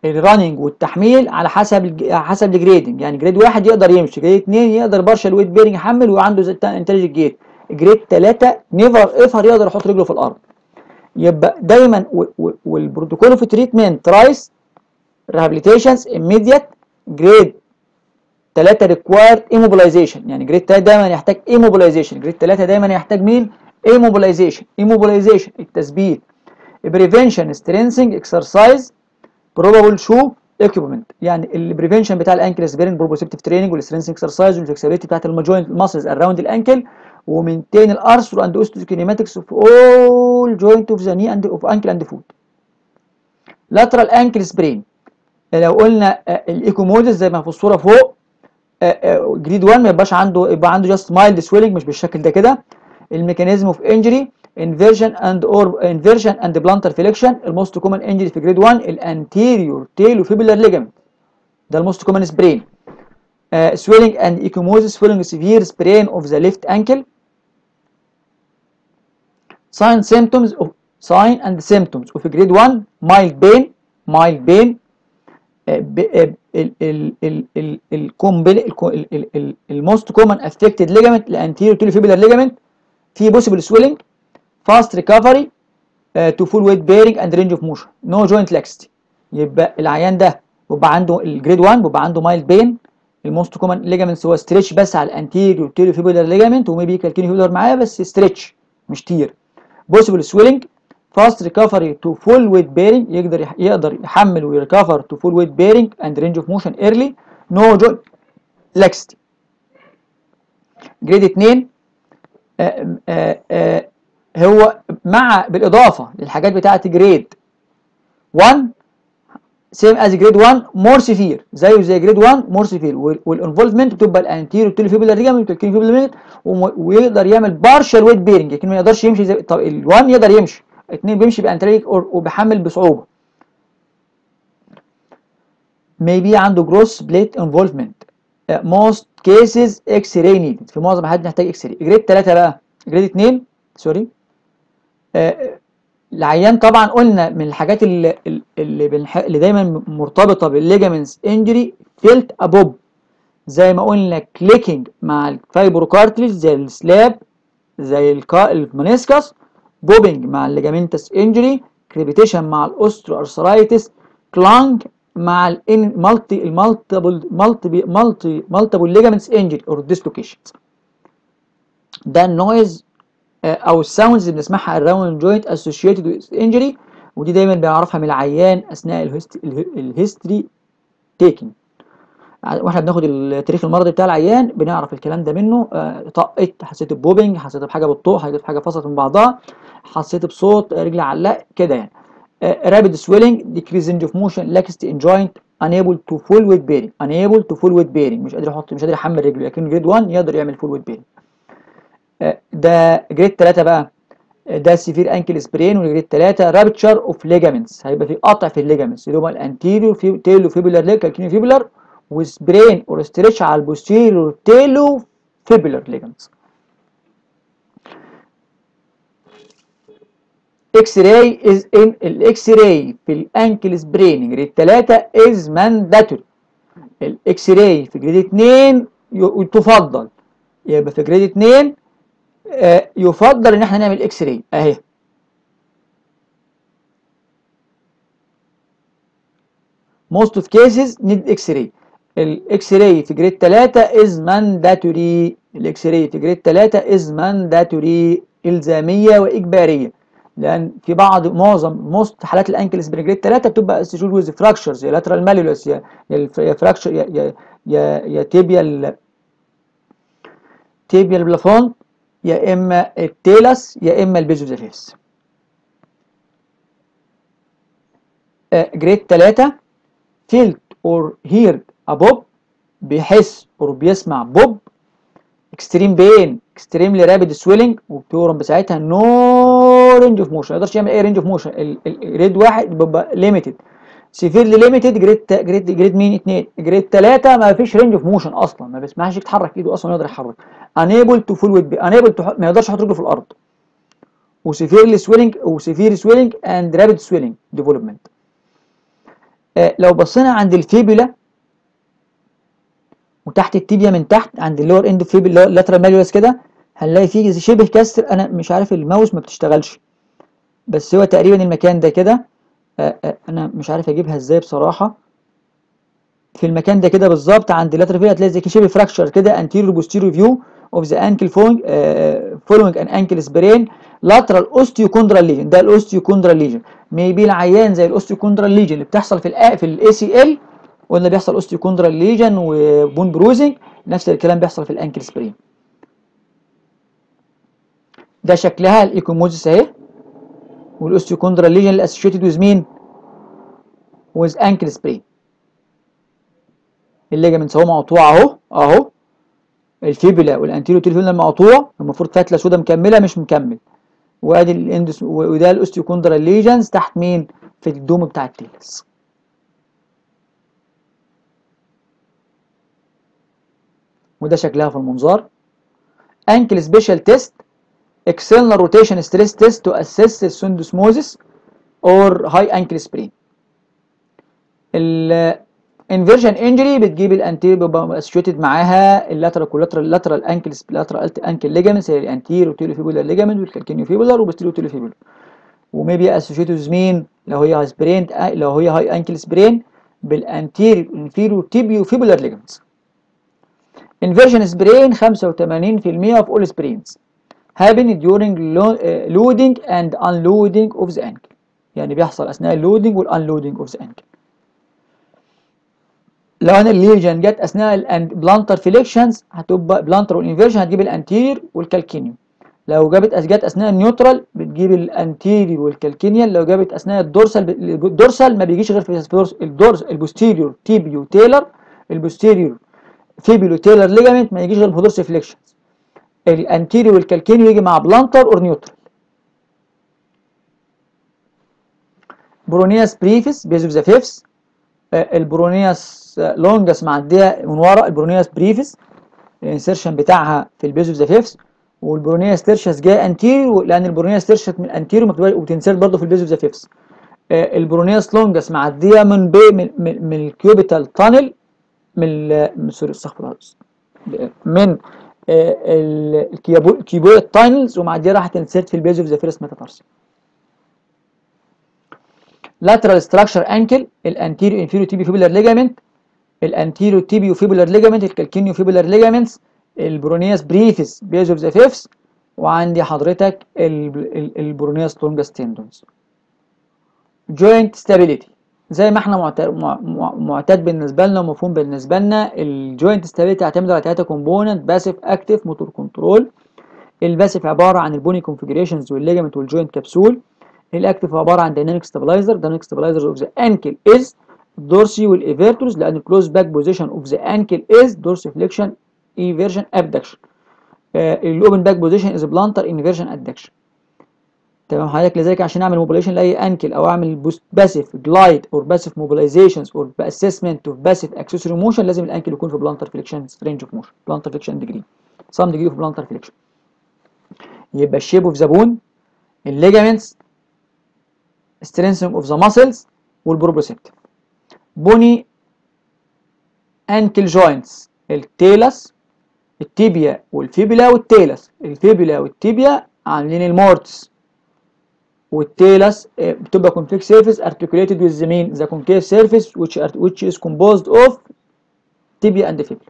الرننج والتحميل على حسب الج... على حسب الجريدنج يعني جريد واحد يقدر يمشي جريد اتنين يقدر بارشل ويت بيرنج يحمل وعنده انتليجنت جيت جريد تلاتة نيفر ايفر يقدر يحط رجله في الارض يبقى دايما والبروتوكول اوف تريتمنت رايس ريهابيليتيشنز immediate جريد 3 ريكوايرد immobilization يعني جريد 3 دايما يحتاج immobilization جريد 3 دايما يحتاج مين immobilization immobilization التثبيت prevention strengthening exercise probable shoe equipment يعني البريفنشن بتاع الانكل سبيرنج بروبوسيبتيف تريننج والسترينث اكسرسايز والفلكسبيليتي بتاعت الماجوينت ماسلز اراوند الانكل ومينتين الارثرو اند اوستوكينيماتكس اوف اول جوينت اوف ذا ني اند اوف انكل اند فوت لاترال انكل سبرين لو قلنا الايكومودس زي ما في الصوره فوق جريد 1 ما يبقاش عنده يبقى عنده جاست مايلد سويلنج مش بالشكل ده كده الميكانيزم اوف انجري انفيرجن اند اور انفيرجن اند بلانتر فليكشن الموست كومن انجري في جريد 1 الانتيريور تيلو فيبولار ليجامنت ده الموست كومن سبرين swelling and ecchymosis following severe sprain of the left ankle sign symptoms of sign and symptoms of grade 1 mild pain mild pain الموست كومن افكتد ليجامنت الانتيريور تيلوفيبولار ليجامنت في possible swelling fast recovery uh, to full weight bearing and range of motion no joint laxity يبقى العيان ده بيبقى عنده الجريد 1 بيبقى عنده mild pain الموست كومن ليجامنتس هو ستريتش بس على الانتيريور تيلوفيبولار ليجامنت وميبي كالكينيوفيبولار معاه بس ستريتش مش تير possible swelling fast recovery to full weight bearing يقدر يقدر يحمل ويريكفر to full weight bearing and range of motion early no joint laxity جريد 2 آآ آآ هو مع بالاضافه للحاجات بتاعه جريد 1 سيم از جريد 1 مور سيفير زيه زي جريد 1 مور سيفير والانفولفمنت بتبقى الانتيريور تيلوفيبولار ليجامنت والكينيوفيبولار ويقدر يعمل بارشال ويت بيرنج لكن ما يقدرش يمشي زي طب ال1 يقدر يمشي الاثنين بيمشي بانتريك وبيحمل بصعوبه maybe عنده جروس بليت انفولفمنت موست كيسز اكس راي نيدد في معظم الحالات نحتاج اكس راي جريد 3 بقى جريد 2 سوري آه العيان طبعا قلنا من الحاجات اللي اللي, بنح... اللي دايما مرتبطه بالليجامنتس انجري فيلت ابوب زي ما قلنا كليكنج مع الفايبرو كارتريج زي السلاب زي الكا... المنسكس بوبينج مع الليجامنتس انجري كريبيتيشن مع الاوسترو ارثرايتس كلانج مع المالتي المالتيبل مالتي مالتي مالتيبل ليجامنتس انجري اور ديسلوكيشنز ده النويز او الساوندز اللي بنسمعها الراوند جوينت اسوشيتد وذ انجري ودي دايما بنعرفها من العيان اثناء الهيستوري تيكينج واحنا بناخد التاريخ المرضي بتاع العيان بنعرف الكلام ده منه آه طقت حسيت ببوبنج حسيت بحاجه بالطوق حسيت بحاجه فصلت من بعضها حسيت بصوت رجلي علق كده يعني رابيد سويلنج decrease range of motion laxity in joint unable to full weight bearing unable to full weight bearing مش قادر يحط مش قادر يحمل رجله لكن جريد 1 يقدر يعمل full weight bearing ده جريد 3 بقى ده سيفير انكل سبرين وجريد 3 رابتشر اوف ليجامنتس هيبقى في قطع في الليجامنتس اللي هما الانتيريور في تيلو فيبولار ليج كالكينيو فيبولار وسبرين اور ستريتش على البوستيريور تيلو فيبولار ليجامنتس اكس راي از ان الاكس راي في الانكل سبرين جريد 3 از مانداتوري الاكس راي في جريد 2 تفضل يبقى في جريد 2 آه يفضل ان احنا نعمل اكس راي اهي most of cases need x-ray الاكس راي في جريد 3 is mandatory الاكس راي في جريد 3 is mandatory الزاميه واجباريه لان في بعض معظم موست حالات الانكل سبرين جريد 3 بتبقى اسوشيتد ويز فراكشرز يا لاترال ماليولس يا يا فراكشر يا يا يا, يا تيبيال تيبيال بلافون يا اما التيلس يا اما البيزوزافيس جريد 3 فيلت اور هيرد ابوب بيحس اور بيسمع بوب اكستريم بين اكستريملي رابيد سويلنج وبتورم بساعتها نو رينج اوف موشن ما يقدرش يعمل اي رينج اوف موشن الجريد واحد بيبقى ليميتد سيفيرلي ليميتد جريد جريد جريد مين 2 جريد 3 ما فيش رينج اوف موشن اصلا ما بيسمعش يتحرك ايده اصلا يقدر يحرك unable to full weight unable to ما يقدرش يحط رجله في الارض وسيفيرلي سويلنج وسيفير سويلنج اند رابيد سويلنج ديفلوبمنت آه لو بصينا عند الفيبولا وتحت التيبيا من تحت عند اللور اند فيبولا اللاترال ماليولس كده هنلاقي فيه شبه كسر انا مش عارف الماوس ما بتشتغلش بس هو تقريبا المكان ده كده آه آه انا مش عارف اجيبها ازاي بصراحه في المكان ده كده بالظبط عند اللاترال فيبولا هتلاقي زي شبه فراكشر كده anterior posterior view of the ankle following, uh, following an ankle sprain lateral osteochondral lesion ده الاوستيوكوندرال ليجن ميبي العيان زي الاوستيوكوندرال ليجن اللي بتحصل في الأ في الاي سي ال ولا بيحصل اوستيوكوندرال ليجن وبون بروزنج نفس الكلام بيحصل في الانكل سبرين ده شكلها الايكوموزيس اهي والاوستيوكوندرال ليجن اللي اسوشيتد ويز مين ويز انكل سبرين الليجمنتس اهو مقطوعه اهو اهو الفيبولا والانتيريو تيلفيولا مقطوع المفروض فاتله سودا مكمله مش مكمل وادي الاندس وده الاوستيوكوندرال ليجنز تحت مين في الدوم بتاع التيلس وده شكلها في المنظار ankle special test external rotation stress test to assess syndesmosis or high ankle sprain ال inversion injury بتجيب الانتير بيبقى اسوشيتد معاها اللاترال كولاترال لاترال انكل لاترال انكل ليجامنتس هي الانتيرو تيلوفيبولار ليجامنت والكالكينيو فيبولار وبستيريو تيلوفيبولار وميبي اسوشيتد مين لو هي هاي سبرين لو هي هاي انكل سبرين بالانتير انفيرو تيبيو فيبولار ليجامنتس inversion sprain 85% of all sprains happen during loading and unloading of the ankle يعني بيحصل اثناء اللودنج والانلودنج اوف ذا انكل لو انا الليجن جت اثناء البلانتر فليكشنز هتبقى بلانتر والانفيرجن هتجيب الانتير والكالكينيوم لو جابت جت اثناء النيوترال بتجيب الانتيريور والكالكينيال لو جابت اثناء الدورسال الدورسال ما بيجيش غير في الدورس البوستيريور تيبيو تيلر البوستيريور فيبيلو تيلر ليجامنت ما يجيش غير في دورس فليكشنز الانتيريور والكالكينيو يجي مع بلانتر اور نيوترال برونياس بريفيس بيز اوف ذا فيفس البرونياس لونجس معديه من ورا البرونياس بريفيس الانسرشن بتاعها في البيز اوف ذا فيفس والبرونياس تيرشس جايه انتيريور لان البرونياس تيرشس من انتيريور وبتنسرت برضه في البيز اوف ذا فيفس البرونياس لونجس معديه من بي من, من, من الكيوبيتال تانل من سوري استغفر الله من الكيبويد تانلز ومعديه راحت انسرت في البيز اوف ذا فيرست ميتاتارسل lateral structure ankle الانتيريو انفيريو تيبيو فيبولار ليجامنت الانتيريو تيبيو فيبولار ليجامنت الكالكينيو فيبولار ليجامنتس البرونياس بريفيس بيز اوف ذا فيفس وعندي حضرتك البرونياس لونجاس تندونز جوينت ستابيليتي زي ما احنا معتاد بالنسبه لنا ومفهوم بالنسبه لنا الجوينت ستابيليتي تعتمد على ثلاثه كومبوننت باسيف اكتيف موتور كنترول الباسيف عباره عن البوني كونفيجريشنز والليجامنت والجوينت كبسول الاكتف عباره عن دايناميك ستابلايزر دايناميك ستابلايزر اوف ذا انكل از دورسي والايفيرتورز لان الكلوز باك بوزيشن اوف ذا انكل از دورسي فليكشن ايفيرجن ابدكشن الاوبن باك بوزيشن از بلانتر انفيرجن ادكشن تمام حضرتك لذلك عشان اعمل موبيلايزيشن لاي انكل او اعمل باسيف جلايد اور باسيف موبيلايزيشنز اور اسسمنت اوف باسيف اكسسوري موشن لازم الانكل يكون في بلانتر فليكشن رينج اوف موشن بلانتر فليكشن ديجري سام ديجري اوف بلانتر فليكشن يبقى الشيب اوف ذا بون الليجامنتس strengthening of the muscles والبروبروسيبتيف بوني انكل جوينتس التيلس التيبيا والفيبولا والتيلس الفيبولا والتيبيا عاملين المورتس والتيلس بتبقى concave surface articulated with the mean the concave surface which are, which is composed of tibia and fibula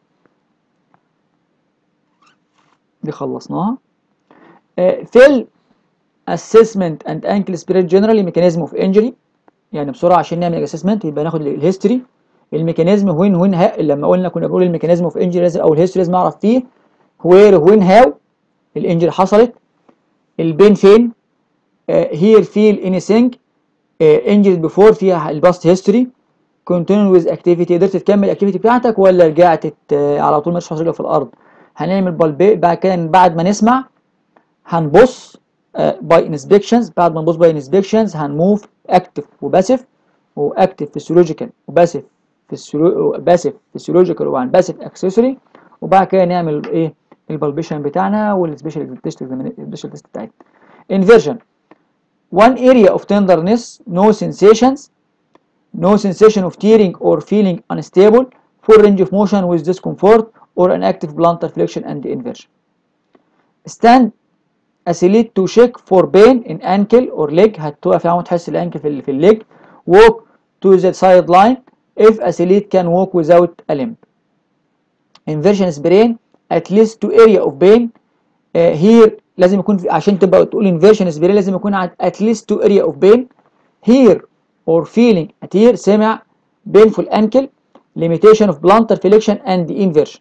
دي خلصناها في assessment and ankle spread generally mechanism of injury يعني بسرعه عشان نعمل assessment يبقى ناخد الهيستوري الميكانيزم وين وين ها لما قلنا كنا بنقول الميكانيزم اوف انجري لازم او الهيستوري لازم اعرف فيه وير وين هاو الانجري حصلت البين فين هير فيل اني ثينج انجري بيفور فيها الباست هيستوري كونتينيو ويز اكتيفيتي قدرت تكمل الاكتيفيتي بتاعتك ولا رجعت على طول مش رجلك في الارض هنعمل بالبي بعد كده بعد ما نسمع هنبص باي انسبكشنز بعد ما نبص باي انسبكشنز هنموف اكتف وباسف واكتف فيسيولوجيكال وباسف فيسيولو باسف فيسيولوجيكال وعن باسف اكسسوري وبعد كده نعمل ايه البالبيشن بتاعنا والسبيشال تيست السبيشال تيست بتاعتنا انفيرجن one area of tenderness no sensations no sensation of tearing or feeling unstable full range of motion with discomfort or an active plantar flexion and inversion stand asleep to check for pain in ankle or leg هتقف يا تحس الانكل في في الليج walk to the sideline if athlete can walk without a limb inversion sprain at least to area of pain uh, here لازم يكون في عشان تبقى تقول inversion sprain لازم يكون at least to area of pain here or feeling at here سمع painful ankle limitation of plantar flexion and inversion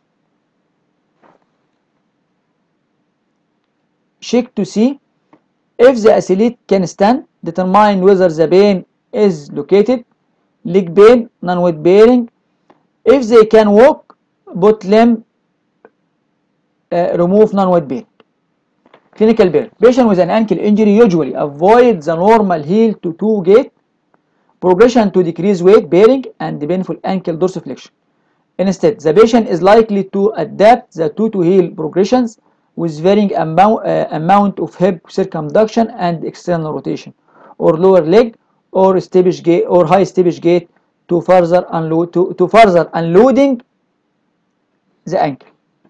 check to see if the athlete can stand determine whether the pain is located leg pain non-weight bearing if they can walk both limb uh, remove non-weight bearing clinical bearing patient with an ankle injury usually avoid the normal heel to toe gait progression to decrease weight bearing and painful ankle dorsiflexion instead the patient is likely to adapt the toe to heel progressions with varying amount, uh, amount of hip circumduction and external rotation or lower leg or steppage gait or high steppage gait to further unload to, to further unloading the ankle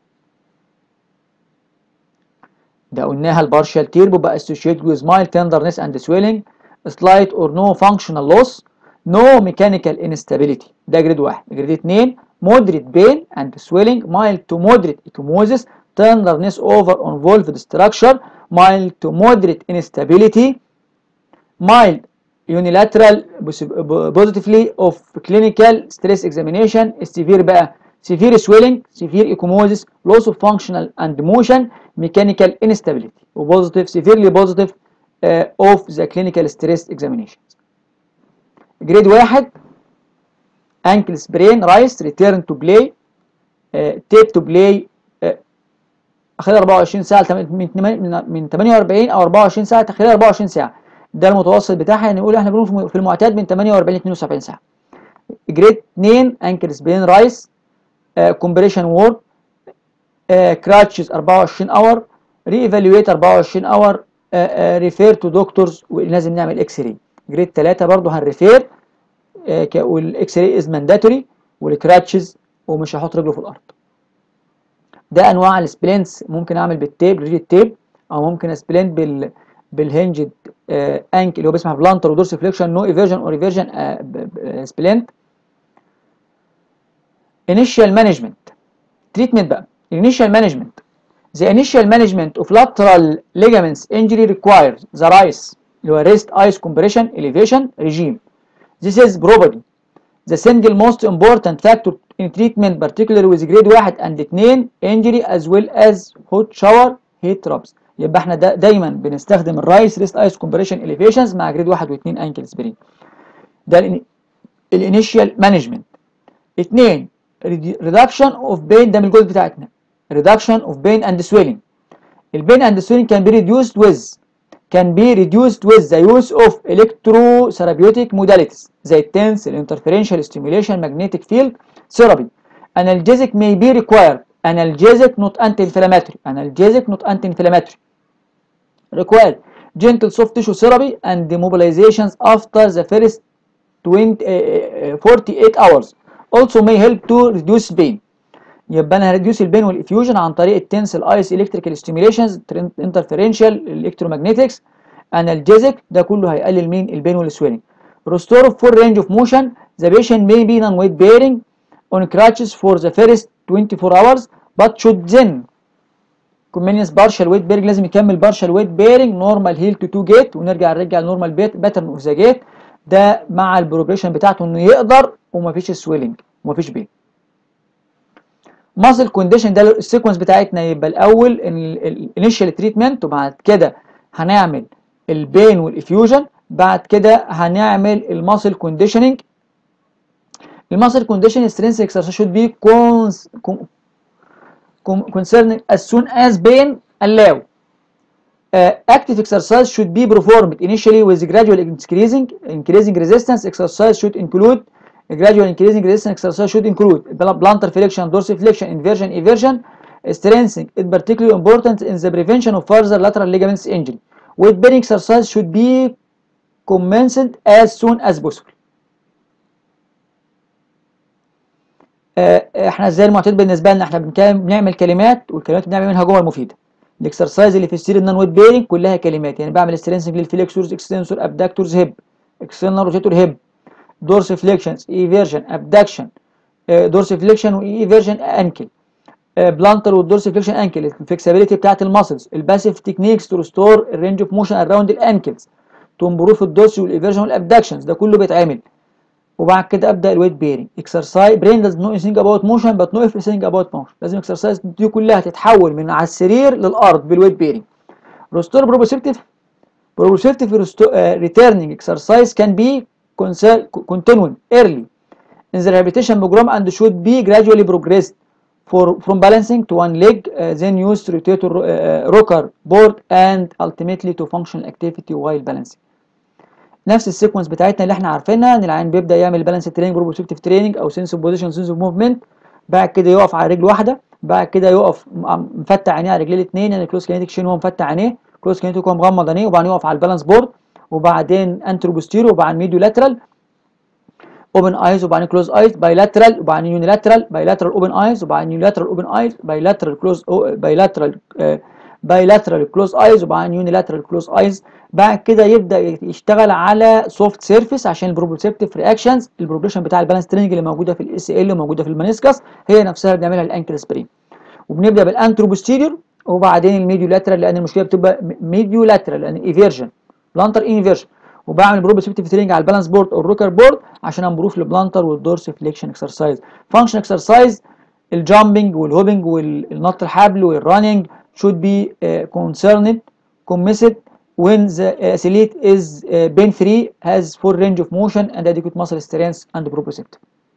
ده قلناها البارشال تير بيبقى associated with mild tenderness and swelling slight or no functional loss no mechanical instability ده جريد واحد جريد اتنين moderate pain and swelling mild to moderate ecchymosis tenderness over involved structure mild to moderate instability mild unilateral positively of clinical stress examination severe بقى severe swelling severe ecchymosis loss of functional and motion mechanical instability وpositive severely positive uh, of the clinical stress examinations جريد واحد ankle sprain rise return to play uh, tape to play خلال 24 ساعه من من 48 او 24 ساعه خلال 24 ساعه ده المتوسط بتاعها يعني نقول احنا بنقول في المعتاد من 48 ل 72 ساعه جريد 2 انكل سبين رايس كومبريشن وورد كراتشز 24 اور ري ايفالويت 24 اور ريفير تو دكتورز ولازم نعمل اكس راي جريد 3 برضه هنريفير والاكس راي از مانداتوري والكراتشز ومش هحط رجله في الارض ده انواع السبلنتس ممكن اعمل بالتيب ريجيد تيب او ممكن اسبلنت بال بالهنجد آه انكل اللي هو بيسمح بلانتر ودورس فليكشن نو ايفيرجن اور ايفيرجن سبلنت انيشال مانجمنت تريتمنت بقى initial management the initial management of lateral ligaments injury requires the RICE اللي هو rest ice compression elevation regime this is probably the single most important factor in treatment particularly with grade 1 and 2 injury as well as hot shower heat traps يبقى احنا دا دايما بنستخدم الرايس ريست ايس كومبريشن اليفيشنز مع جريد 1 و2 انكل سبرين ده الانيشال مانجمنت 2 ريدكشن اوف بين ده من الجزء بتاعتنا reduction of pain and swelling البين and swelling can be reduced with can be reduced with the use of electrotherapeutic modalities زي التنس الانترفيرنشال stimulation magnetic field therapy analgesic may be required analgesic not anti-inflammatory analgesic not anti-inflammatory required gentle soft tissue therapy and demobilizations after the first 20, uh, 48 hours also may help to reduce pain يبقى انا هريديوس البين والافيوجن عن طريق التنس الايس الكتريكال ستيميليشنز انترفيرنشال الالكترومagنetics انالجيزك ده كله هيقلل مين البين والسويلنج restore full range of motion the patient may be non-weight bearing on crutches for the first 24 hours but should then convenience partial weight bearing لازم يكمل partial weight bearing normal heel to two gate ونرجع نرجع normal pattern of the gate ده مع البروجريشن بتاعته انه يقدر ومفيش سويلنج ومفيش بين ماسل كونديشن ده السيكونس بتاعتنا يبقى الاول الانيشال تريتمنت وبعد كده هنعمل البين والافيوجن بعد كده هنعمل الماسل كونديشننج الماسل كونديشن سترينث اكسرسايز should be concerning as soon as pain allow uh, active exercise should be performed initially with gradual increasing increasing resistance exercise should include A gradual increasing resistance exercise should include plantar flexion, dorsiflexion, inversion, eversion, strengthening is particularly important in the prevention of further lateral ligaments injury. Weight bearing exercise should be commenced as soon as possible. آه، احنا ازاي المعتاد بالنسبه لنا احنا بنكلم- بنعمل كلمات والكلمات بنعمل منها جمل مفيده الاكسرسايز اللي في السير النون ويت بيرنج كلها كلمات يعني بعمل سترينسنج للفليكسورز اكستنسور ابداكتورز هيب اكسترنال روتيتور هيب دورس فليكشنز ايفيرجن ابدكشن دورس فليكشن واي فيرجن انكل بلانتر والدورس فليكشن انكل الفلكسبيليتي بتاعت الماسلز الباسيف تكنيكس تو ريستور الرينج اوف موشن اراوند الانكلز تو امبروف الدورس والايفيرجن والابدكشنز ده كله بيتعمل وبعد كده ابدا الويت بيرنج اكسرسايز برين does not think about motion but know everything about motion لازم اكسرسايز دي كلها تتحول من على السرير للارض بالويت بيرنج restore proprioceptive proprioceptive resto- uh, returning exercise can be conser- continuing early in the rehabilitation program and should be gradually progressed for from balancing to one leg uh, then use rotator uh, rocker board and ultimately to functional activity while balancing نفس السيكونس بتاعتنا اللي احنا عارفينها ان العيان بيبدا يعمل بالانس تريننج بروبوسيفتيف تريننج او سنس بوزيشن سنس اوف موفمنت بعد كده يقف على رجل واحده بعد كده يقف م- مفتح عينيه على رجليه الاثنين يعني كلوز كينيتيك شين هو مفتح عينيه كلوز كينيتيك هو مغمض عينيه وبعدين يقف على البالانس بورد وبعدين انترو بوستيرو وبعدين ميديو لاترال اوبن ايز وبعدين كلوز ايز بايلاترال وبعدين يونيلاترال بايلاترال اوبن ايز وبعدين يونيلاترال اوبن ايز بايلاترال كلوز بايلاترال بايلاترال كلوز ايز وبعدين يونيلاترال كلوز ايز بعد كده يبدا يشتغل على سوفت سيرفيس عشان البروبوسيبتيف رياكشنز البروجريشن بتاع البالانس تريننج اللي موجوده في الاس ال وموجوده في المنسكس هي نفسها اللي بنعملها الانكل سبرين وبنبدا بالانترو بوستيريور وبعدين الميديو لاترال لان المشكله بتبقى ميديو لاترال لان ايفيرجن بلانتر انفيرجن وبعمل بروبوسيبتيف تريننج على البالانس بورد او الروكر بورد عشان امبروف البلانتر والدورس فليكشن اكسرسايز فانكشن اكسرسايز الجامبنج والهوبنج والنط الحبل والراننج should be uh, concerned committed when the athlete is uh, pain free has full range of motion and adequate muscle strength and proprioceptive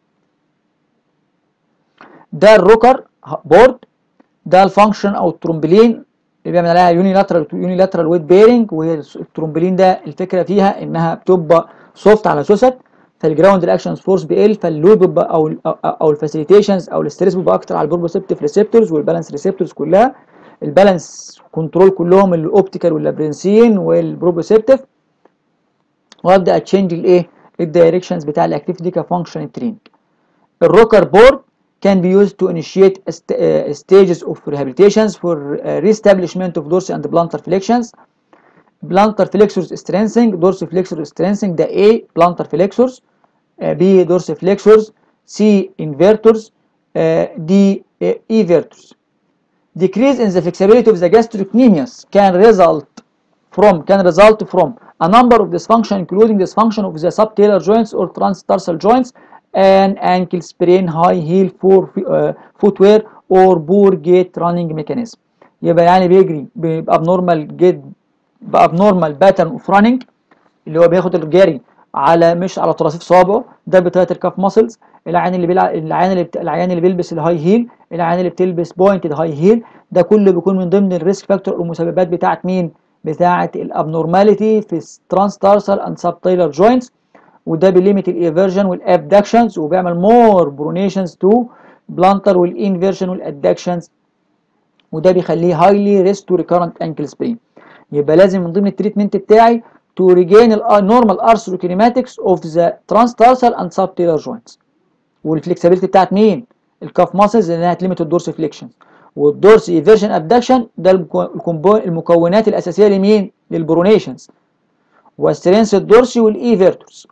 ده الروكر بورد ده الفانكشن او الترومبلين اللي بيعمل عليها يونيلاترال يونيلاترال ويت بيرنج وهي الترومبلين ده الفكره فيها انها بتبقى سوفت على سوست فالجراوند رياكشنز فورس بيقل فاللود بيبقى او ال او الفاسيليتيشنز او الاستريس بيبقى اكتر على البروبوسيبتيف ريسبتورز والبالانس ريسبتورز كلها البالانس كنترول كلهم الاوبتيكال واللابرنسين والبروبوسيبتيف وابدا اتشينج الايه الدايركشنز بتاع الاكتيفيتي كفانكشن تريننج الروكر بورد can be used to initiate st uh, stages of rehabilitations for uh, reestablishment of dorsal and plantar flexions plantar flexors strengthening dorsiflexor strengthening ده A plantar flexors uh, B dorsiflexors C invertors uh, D uh, evertors decrease in the flexibility of the gastrocnemius can result from can result from a number of dysfunction including dysfunction of the subtalar joints or transtarsal joints and ankle sprain high heel for uh, footwear or poor gait running mechanism يبقى يعني بيجري بابنورمال جيت بابنورمال باترن اوف راننج اللي هو بياخد الجري على مش على طرافيف صوابعه ده بتاعت الكاف ماسلز العيان اللي بيلع... العيان اللي بت... العيان اللي بيلبس الهاي هيل العيان اللي بتلبس بوينتد هاي هيل ده كله بيكون من ضمن الريسك فاكتور المسببات بتاعت مين بتاعت الابنورماليتي في الترانستارسال اند سبتايلر جوينتس وده بيليميت الايفرجن والابدكشنز وبيعمل مور برونيشنز تو بلانتر والانفيرجن والادكشنز وده بيخليه هايلي ريست ريكارنت انكل سبرين يبقى لازم من ضمن التريتمنت بتاعي to regain النورمال arthrokinematics of the transtarsal and subtalar joints والفلكسبيليتي بتاعت مين الكاف ماسلز اللي هتليميت الدورس فليكشن والدورس ايفيرجن ابدكشن ده المكونات الاساسيه لمين للبرونيشنز والسترينس الدورسي والايفيرتورز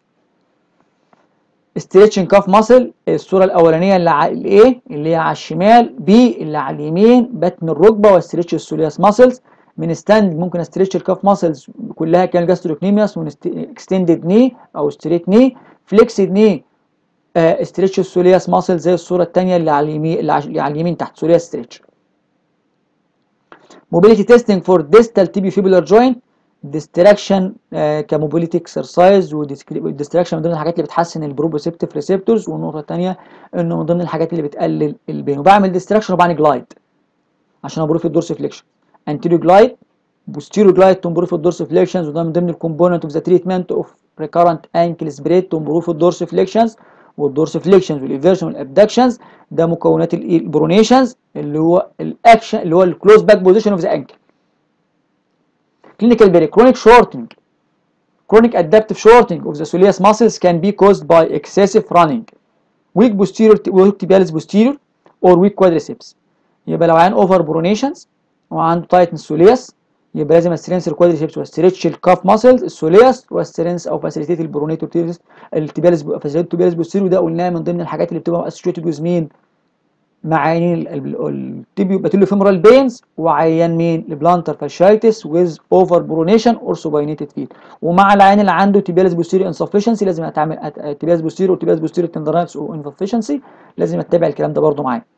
ستريتشنج كاف ماسل الصوره الاولانيه اللي على الايه اللي هي على الشمال بي اللي على اليمين بطن الركبه واستريتش السولياس ماسلز من ستاند ممكن استريتش الكاف ماسلز كلها كان جاستروكنيمياس اكستندد ني او ستريت ني فليكسد ني استريتش السولياس ماسل زي الصوره الثانيه اللي على اليمين اللي على اليمين تحت سولياس ستريتش موبيليتي تيستنج فور ديستال تيبي فيبولار جوينت ديستراكشن كموبيليتي اكسرسايز والديستراكشن من ضمن الحاجات اللي بتحسن البروبوسيبتيف ريسبتورز والنقطه الثانيه انه من ضمن الحاجات اللي بتقلل البين وبعمل ديستراكشن وبعمل جلايد عشان امبروف الدورس فليكشن انتيريو جلايد بوستيريو جلايد تو امبروف الدورس فليكشنز وده من ضمن الكومبوننت اوف ذا تريتمنت اوف ريكارنت انكل سبريد تو امبروف الدورس فليكشنز والدورس فليكشنز والايفيرشن والابدكشنز ده مكونات البرونيشنز اللي هو الاكشن اللي هو الكلوز باك بوزيشن اوف ذا انكل clinical very chronic shortening chronic adaptive shortening of the soleus muscles can be caused by excessive running weak posterior weak tibialis posterior or weak quadriceps يبقى لو عين اوفر برونيشنز وعنده تايتنس سولياس يبقى لازم استرينس الكوادريسبس واستريتش الكاف ماسلز السولياس واسترينس او فاسيليتيت البرونيتور التيبيالس فاسيليتيت التيبيالس بوستيريو ده قلناها من ضمن الحاجات اللي بتبقى اسوشيتد ويز مين مع عيانين التيبيو باتيلو فيمورال بينز وعيان مين البلانتر فاشايتس ويز اوفر برونيشن اور سوباينيتد فيل ومع العيان اللي عنده تيبيالس بوستيريو انسفشنسي لازم اتعمل تيبيالس بوستيريو وتيبيالس بوستيريو تندرنس او انسفشنسي لازم اتبع الكلام ده برده معايا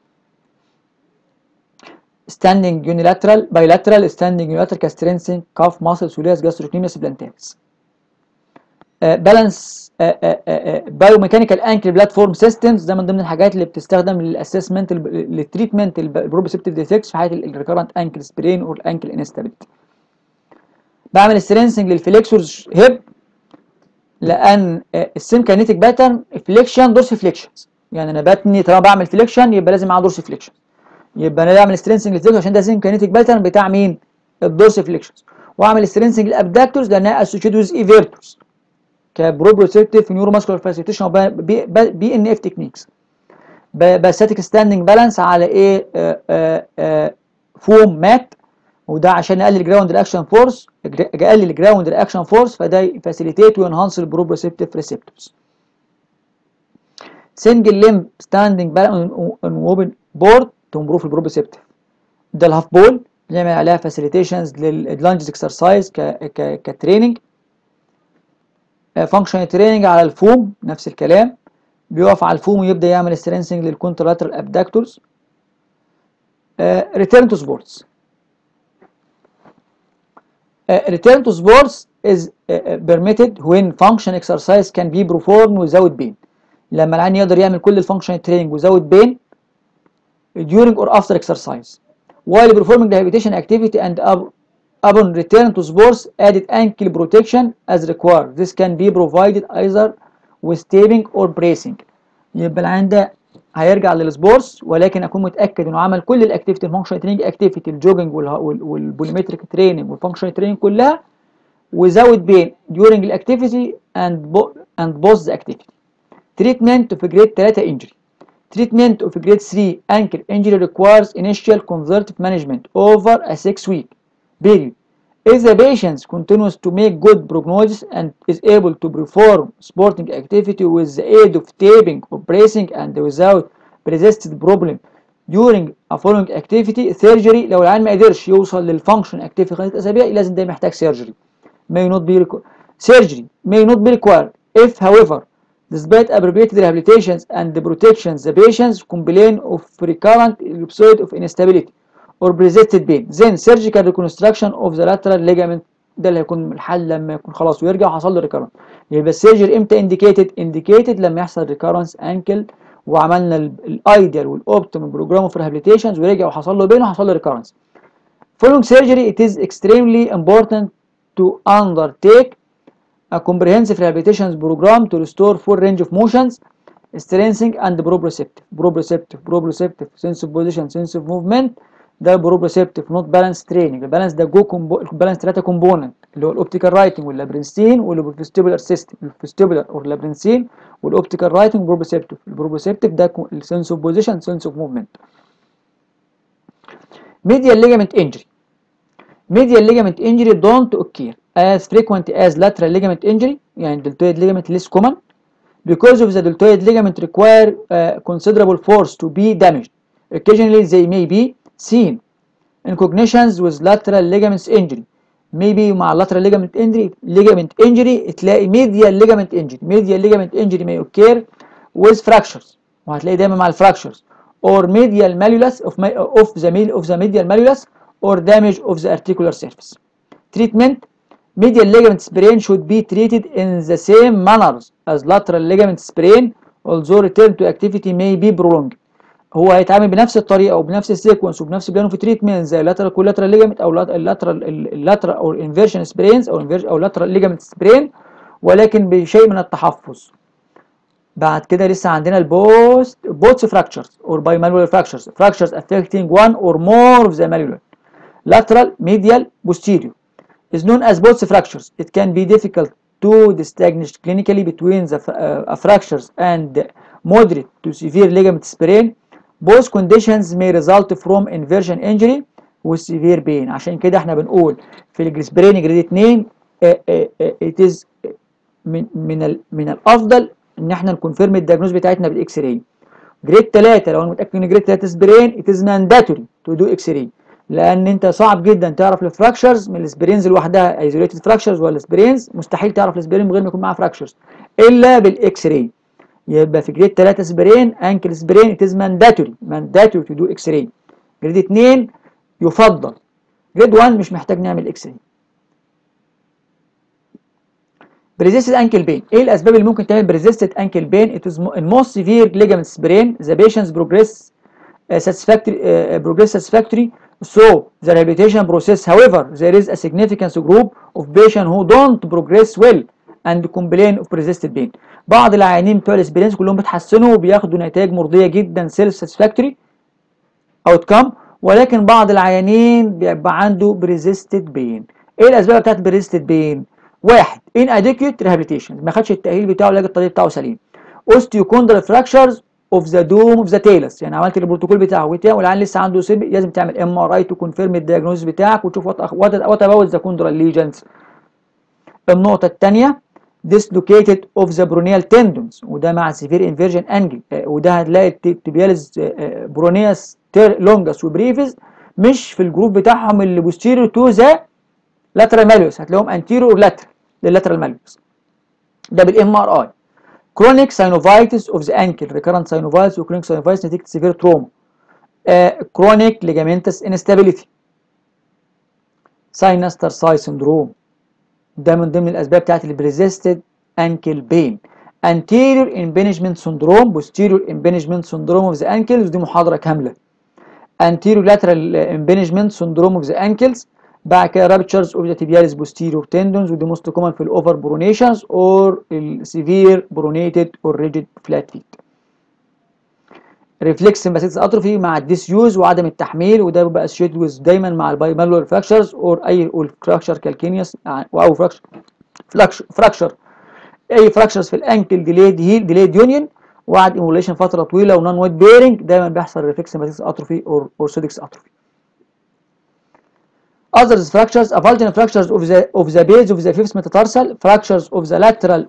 standing unilateral bilateral standing unilateral كاسترينسين كاف ماسل سولياس جاستروكنيميس بلانتاليس بالانس بايوميكانيكال انكل بلاتفورم سيستمز ده من ضمن الحاجات اللي بتستخدم للاسسمنت للتريتمنت البروبوسيبتيف ديفكتس في حاله الريكارنت انكل سبرين او الانكل انستابيليتي بعمل سترينسنج للفليكسورز هيب لان السيم كاينيتيك باترن فليكشن دورس فليكشنز يعني انا بتني طالما بعمل فليكشن يبقى لازم معاه دورس فليكشن يبقى انا بعمل سترينسنج للفليكشن عشان ده سيم كاينيتيك باترن بتاع مين الدورس فليكشنز واعمل سترينسنج للابداكتورز لانها اسوشيتد ويز ايفيرتورز كبروبروسيبتيف نيورو ماسكولار فاسيتيشن بي, بي ان اف تكنيكس بستاتيك ستاندنج بالانس على ايه آآ آآ فوم مات وده عشان اقلل جراوند رياكشن فورس اقلل جراوند رياكشن فورس فده يفاسيليتيت وينهانس البروبروسيبتيف ريسبتورز سنجل ليمب ستاندنج بالانس اون اوبن بورد تو امبروف البروبروسيبتيف ده الهاف بول بنعمل عليها فاسيليتيشنز لللانجز اكسرسايز كتريننج فانكشن تريننج على الفوم نفس الكلام بيقف على الفوم ويبدا يعمل سترينسنج للكونتراترال ابداكتورز ريتيرن تو سبورتس return to sports is uh, permitted when function exercise can be performed without pain لما العين يقدر يعمل كل الفانكشن تريننج without pain during or after exercise while performing the rehabilitation activity and up, upon return to sports added ankle protection as required this can be provided either with taping or bracing يبقى العين ده هيرجع للسبورتس ولكن اكون متاكد انه عمل كل الاكتيفيتي الفانكشن تريننج اكتيفيتي الجوجنج والبوليمتريك تريننج والفانكشن تريننج كلها without pain during the activity and and post the activity treatment of grade 3 injury treatment of grade 3 ankle injury requires initial conservative management over a 6 week period if the patient continues to make good prognosis and is able to perform sporting activity with the aid of taping or bracing and without persistent problem during a following activity surgery لو العيان ما قدرش يوصل للفانكشن activity خلال اسابيع لازم ده محتاج surgery may not be required surgery may not be required if however despite appropriate rehabilitations and the protections the patients complain of recurrent episode of instability or persistent pain then surgical reconstruction of the lateral ligament ده اللي هيكون الحل لما يكون خلاص ويرجع وحصل له ريكارنس يبقى السيرجري امتى انديكيتد انديكيتد لما يحصل ريكارنس انكل وعملنا الايديال والاوبتيمال بروجرام اوف ريهابيليتيشنز ورجع وحصل له بين وحصل له ريكارنس following surgery it is extremely important to undertake a comprehensive rehabilitation program to restore full range of motions strengthening and proprioceptive proprioceptive proprioceptive sense of position sense of movement ده بروبريسبتيف نوت بالانس تريننج البالانس ده جو البالانس ثلاثه كومبوننت اللي هو الاوبتيكال رايتنج واللابرنسين والفيستيبولار سيستم الفيستيبولار اور لابرنسين والاوبتيكال رايتنج بروبريسبتيف البروبريسبتيف ده السنس اوف بوزيشن سنس اوف موفمنت medial ligament injury medial ligament injury don't occur as frequent as lateral ligament injury يعني deltoid ligament less common because of the deltoid ligament require uh, considerable force to be damaged occasionally they may be seen in cognitions with lateral ligaments injury maybe مع lateral ligament injury ligament injury تلاقي medial ligament injury medial ligament injury may occur with fractures وهتلاقي دايما مع الفراكشرز or medial malleolus of, of the of the medial malleolus or damage of the articular surface treatment medial ligament sprain should be treated in the same manner as lateral ligament sprain although return to activity may be prolonged هو هيتعامل بنفس الطريقه وبنفس السيكونس وبنفس البلان اوف تريتمنت زي اللاترال كولاترال ليجامنت او اللاترال اللاترال او الانفيرجن سبرينز او او اللاترال ليجامنت سبرين ولكن بشيء من التحفظ بعد كده لسه عندنا البوست بوتس فراكشرز اور باي مالولار فراكشرز فراكشرز affecting one or more of the malleolus lateral medial posterior is known as Botts fractures it can be difficult to distinguish clinically between the uh, fractures and moderate to severe ligament sprain both conditions may result from inversion injury with severe pain عشان كده احنا بنقول في الجريسبرين جريد 2 it is من من ال من الافضل ان احنا نكونفيرم الدياجنوز بتاعتنا بالاكس راي جريد 3 لو انا متاكد ان جريد 3 سبرين it is mandatory to do اكس راي لان انت صعب جدا تعرف الفراكشرز من السبرينز لوحدها ايزوليتد فراكشرز ولا سبرينز مستحيل تعرف السبرين من غير ما يكون معاها فراكشرز الا بالاكس راي يبقى في جريد 3 سبرين انكل سبرين it is mandatory mandatory to do اكس راي جريد 2 يفضل جريد 1 مش محتاج نعمل اكس راي بريزيستد انكل بين ايه الاسباب اللي ممكن تعمل بريزيستد انكل بين it is in most severe ligament sprain the patient's progress uh, satisfactory uh, progress satisfactory so the rehabilitation process however there is a significant group of patients who don't progress well and complain of persistent pain بعض العيانين بتوع الاسبرينز كلهم بيتحسنوا وبياخدوا نتائج مرضيه جدا سيلف ساتسفاكتوري اوتكم ولكن بعض العيانين بيبقى عنده بريزيستد بين ايه الاسباب بتاعت بريزيستد بين واحد inadequate rehabilitation ما خدش التاهيل بتاعه العلاج الطبيعي بتاعه سليم osteochondral fractures of the dome of the talus يعني عملت البروتوكول بتاعه بتاعه والعيان لسه عنده سيب لازم تعمل ام ار اي تو كونفيرم الدياجنوز بتاعك وتشوف وات اباوت ذا كوندرال ليجنز النقطه الثانيه dislocated of the bronial tendons وده مع severe inversion angle وده هتلاقي التبيالز برونياس لونجس وبريفيس مش في الجروب بتاعهم اللي posterior to the lateral malleus هتلاقيهم anterior or lateral لللاترال malleus ده بالام ار اي chronic synovitis of the ankle recurrent synovitis و chronic synovitis نتيجة severe trauma uh, chronic ligamentous instability sinus tarsi syndrome ده من ضمن الاسباب بتاعت البريزيستد ankle pain anterior impingement syndrome posterior impingement syndrome of the ankles ودي محاضرة كاملة anterior lateral impingement syndrome of the ankles بعد كده ruptures of the tibialis posterior tendons ودي most common في الاوفر برونيشنز or السيفير برونيتد or rigid flat feet ريفلكس سمباثيتس اتروفي مع الديسيوز وعدم التحميل وده بيبقى اسوشيتد دايما مع البايمالور فراكشرز اور اي فراكشر كالكينيوس او فراكشر فراكشر اي فراكشرز في الانكل ديليد هيل ديليد يونيون وقعد ايموليشن فتره طويله ونون ويت بيرنج دايما بيحصل ريفلكس سمباثيتس اتروفي اور اورثودكس اتروفي Others fractures, avulsion fractures of the of the base of the fifth metatarsal, fractures of the lateral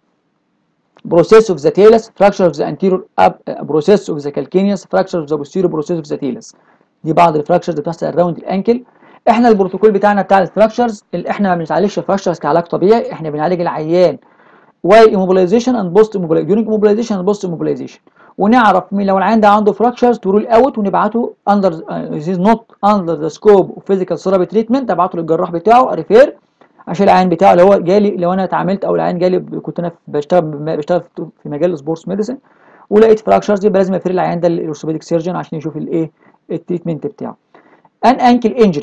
process of the talus, fracture of the anterior ab, uh, process of the calcaneus, fracture of the posterior process of the talus. دي بعض الفراكشرز اللي بتحصل اراوند الانكل احنا البروتوكول بتاعنا بتاع الفراكشرز اللي احنا ما بنعالجش الفراكشرز كعلاج طبيعي احنا بنعالج العيان while immobilization and post immobilization during immobilization and post immobilization ونعرف مين لو العيان ده عنده فراكشرز ترول اوت ونبعته اندر ذيس نوت اندر ذا سكوب اوف فيزيكال ثيرابي تريتمنت ابعته للجراح بتاعه ريفير عشان العيان بتاعه لو هو جالي لو انا اتعاملت او العيان جالي كنت انا بشتغل بشتغل في مجال السبورتس ميديسن ولقيت فراكشرز يبقى لازم افير العيان ده للاورثوبيديك سيرجن عشان يشوف الايه التريتمنت بتاعه ان انكل انجري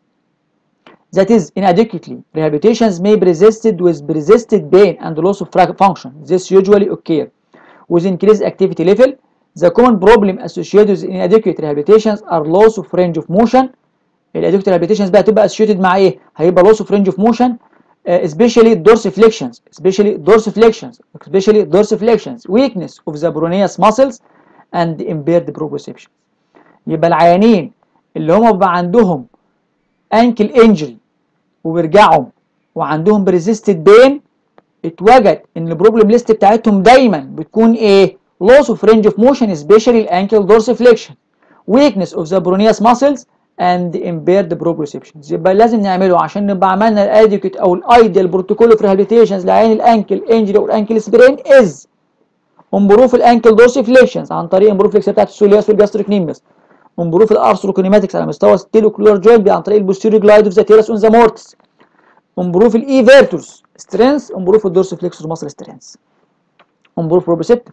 that is inadequately rehabilitations may be resisted with persisted pain and loss of function this usually occur with increased activity level the common problem associated with inadequate rehabilitations are loss of range of motion الادكت rehabilitations بقى هتبقى associated مع ايه هيبقى loss of range of motion uh, especially dorsiflexions especially dorsiflexions especially dorsiflexions weakness of the peroneus muscles and impaired proprioception يبقى العيانين اللي هم بيبقى عندهم ankle injury وبيرجعوا وعندهم persisted pain اتوجد ان البروبلم ليست بتاعتهم دايما بتكون ايه loss of range of motion especially ankle dorsiflexion weakness of the peroneus muscles and impaired proprioceptions يبقى لازم نعمله عشان نبقى عملنا الاديكوت او الايديال بروتوكول اوف ريهابيليتيشنز لعين الانكل انجري او الانكل سبرين از امبروف الانكل dorsiflexions عن طريق امبروف فليكس بتاعت السولياس والجاستريك نيمبس امبروف الارثروكينيماتكس على مستوى ستيلوكولار جوينت عن طريق البوستيريو جلايد اوف ذا تيرس اون ذا مورتس امبروف الايفيرتورز سترينث امبروف الدورسوفليكسور ماسل سترينث امبروف بروبريسبتيف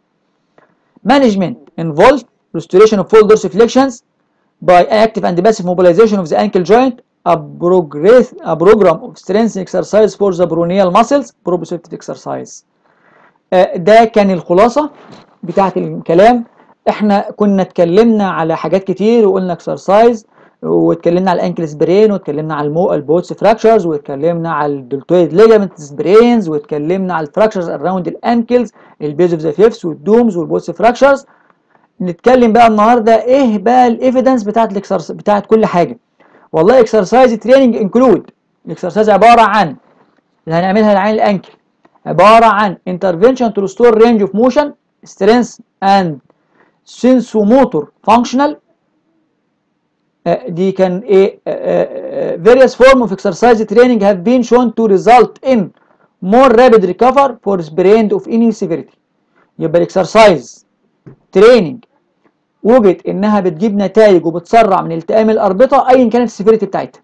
management involved restoration of full dorsiflexions by active and passive mobilization of the ankle joint a, progress, a program of strength exercise for the peroneal muscles proprioceptive exercise آه ده كان الخلاصة بتاعت الكلام احنا كنا اتكلمنا على حاجات كتير وقلنا اكسرسايز واتكلمنا على الانكل سبرين واتكلمنا على المو البوتس فراكشرز واتكلمنا على الدلتويد ليجامنت سبرينز واتكلمنا على الفراكشرز اراوند الانكلز البيز اوف ذا فيفس والدومز والبوتس فراكشرز نتكلم بقى النهارده ايه بقى الايفيدنس بتاعت الاكسرس بتاعت كل حاجه والله اكسرسايز تريننج انكلود الاكسرسايز عباره عن اللي هنعملها لعين الانكل عباره عن intervention to restore range of motion strength and sensomotor functional uh, دي كان ايه uh, uh, various form of exercise training have been shown to result in more rapid recover for sprain of any severity يبقى الاكسرسايز تريننج وجد انها بتجيب نتائج وبتسرع من التئام الاربطه ايا كانت السيفيريتي بتاعتها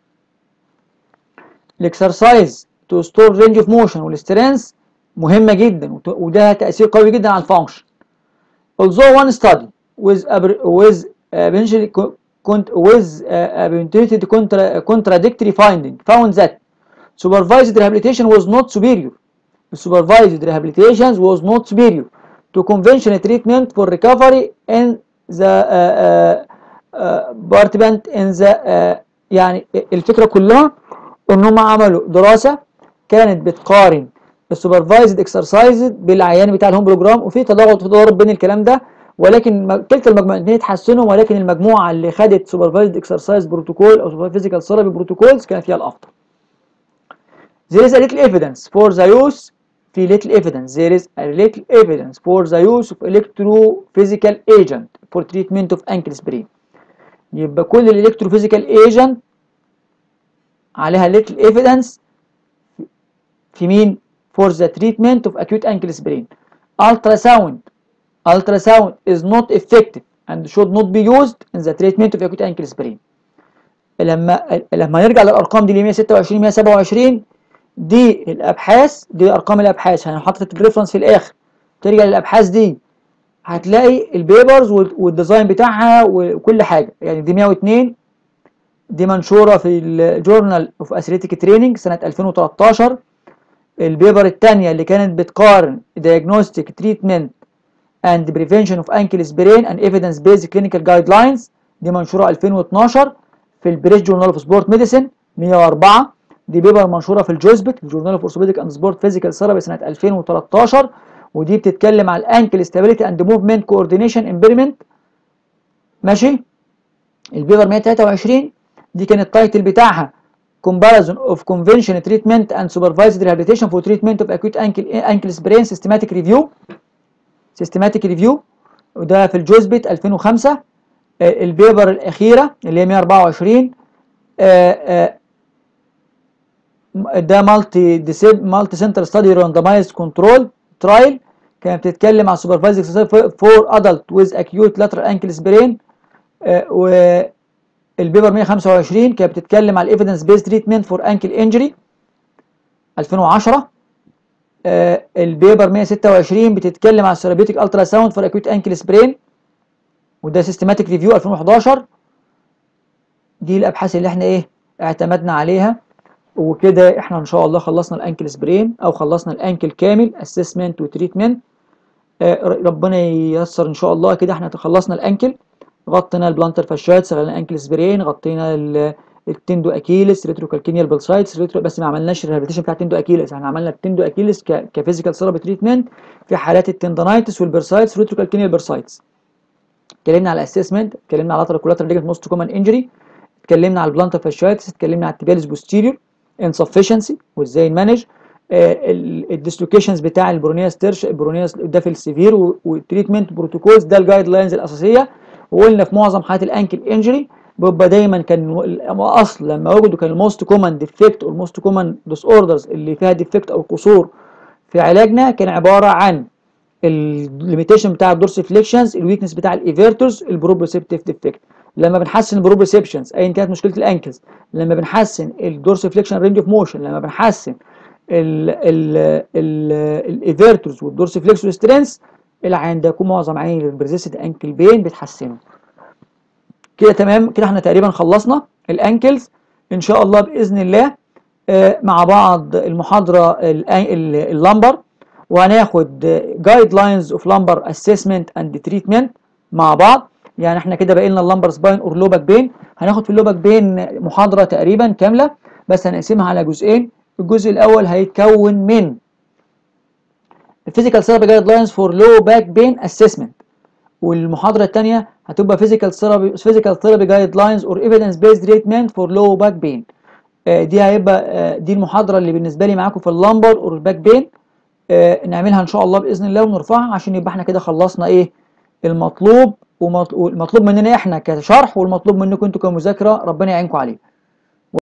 الاكسرسايز تو ستور رينج اوف موشن والسترينث مهمه جدا وده تاثير قوي جدا على الفانكشن although one study with with eventually with eventually contra contradictory finding found that supervised rehabilitation was not superior supervised rehabilitation was not superior to conventional treatment for recovery in the uh, uh, uh, participant in the uh, يعني الفكره كلها ان هم عملوا دراسه كانت بتقارن السوبرفايزد اكسرسايز بالعيان بتاع الهوم بروجرام وفي تضارب تضارب بين الكلام ده ولكن كلتا المجموعتين اتحسنوا ولكن المجموعه اللي خدت سوبرفايزد اكسرسايز بروتوكول او فيزيكال ثيرابي بروتوكولز كان فيها الافضل. There is a little evidence for the use في little evidence there is a little evidence for the use of electrophysical agent for treatment of ankle sprain يبقى كل الالكتروفيزيكال ايجنت عليها little evidence في مين for the treatment of acute ankle sprain ultrasound ultrasound is not effective and should not be used in the treatment of acute ankle sprain لما لما نرجع للارقام دي ل 126 127 دي الابحاث دي ارقام الابحاث انا حاطط الريفرنس في الاخر ترجع للابحاث دي هتلاقي البيبرز والديزاين بتاعها وكل حاجه يعني دي 102 دي منشوره في الجورنال اوف اثليتيك تريننج سنه 2013 البيبر الثانيه اللي كانت بتقارن diagnostic treatment and prevention of ankle sprain and evidence based clinical guidelines دي منشوره 2012 في البريس جورنال اوف سبورت ميديسن 104 دي بيبر منشوره في الجوزبت في جورنال اوف اورثوبيديك اند سبورت فيزيكال ثيرابي سنه 2013 ودي بتتكلم على الانكل ستابيليتي اند موفمنت كوردينيشن امبيرمنت ماشي البيبر 123 دي كان التايتل بتاعها comparison of conventional treatment and supervised rehabilitation for treatment of acute ankle ankle sprain systematic review systematic review وده في الجوزبت 2005 البيبر الاخيره اللي هي 124 ده مالتي ديسيب مالتي سنتر ستادي راندمايز كنترول ترايل كانت بتتكلم على سوبرفايز اكسرسايز فور ادلت ويز اكيوت لاترال انكل سبرين والبيبر 125 كانت بتتكلم على الايفيدنس بيز تريتمنت فور انكل انجري 2010 آه البيبر 126 بتتكلم على الثيرابيوتيك الترا ساوند فور اكيوت انكل سبرين وده سيستماتيك ريفيو 2011 دي الابحاث اللي احنا ايه اعتمدنا عليها وكده احنا ان شاء الله خلصنا الانكل سبرين او خلصنا الانكل كامل اسسمنت وتريتمنت آه ربنا ييسر ان شاء الله كده احنا خلصنا الانكل غطينا البلانتر فاشات شغلنا الانكل سبرين غطينا التندو اكيلس ريتروكالكينيال بالسايتس ريترو بس ما عملناش الريهابيليتيشن بتاع التندو اكيلس احنا عملنا التندو اكيلس كفيزيكال ثيرابي تريتمنت في حالات التندونايتس والبرسايتس ريتروكالكينيال برسايتس اتكلمنا على الاسسمنت اتكلمنا على لاترال كولاترال ليجمنت موست كومن انجري اتكلمنا على البلانتر فاشايتس اتكلمنا على التبياليس بوستيريور insufficiency وازاي نمانج الديسلوكيشنز بتاع البرونياس ترش البرونياس ده في السيفير والتريتمنت بروتوكولز ده الجايد لاينز الاساسيه وقلنا في معظم حالات الانكل انجري بيبقى دايما كان الاصل لما وجدوا كان الموست كومن ديفكت او الموست كومن ديس اوردرز اللي فيها ديفكت او قصور في علاجنا كان عباره عن الليميتيشن بتاع الدورسيفليكشنز الويكنس بتاع الايفيرتورز البروبريسبتيف ديفكت لما بنحسن البروبريسبشنز ايا كانت مشكله الانكلز لما بنحسن الدورسيفليكشن رينج اوف موشن لما بنحسن الايفيرتورز والدورسيفليكس والسترينث العين ده يكون معظم عين البرزيستد انكل بين بيتحسنوا كده تمام كده احنا تقريبا خلصنا الانكلز ان شاء الله باذن الله آه مع بعض المحاضره اللمبر وهناخد جايد لاينز اوف لمبر اسسمنت اند تريتمنت مع بعض يعني احنا كده باقي لنا اللمبر سباين اور لو باك بين هناخد في اللوبك بين محاضره تقريبا كامله بس هنقسمها على جزئين الجزء الاول هيتكون من الفيزيكال ثيرابي جايد لاينز فور لو باك بين اسسمنت والمحاضره الثانيه هتبقى فيزيكال ثيرابي فيزيكال ثيرابي جايد لاينز اور ايفيدنس بيزد تريتمنت فور لو باك بين دي هيبقى آه، دي المحاضره اللي بالنسبه لي معاكم في اللمبر اور الباك بين آه، نعملها ان شاء الله باذن الله ونرفعها عشان يبقى احنا كده خلصنا ايه المطلوب ومطلوب مننا احنا كشرح والمطلوب منكم انتوا كمذاكره ربنا يعينكم عليه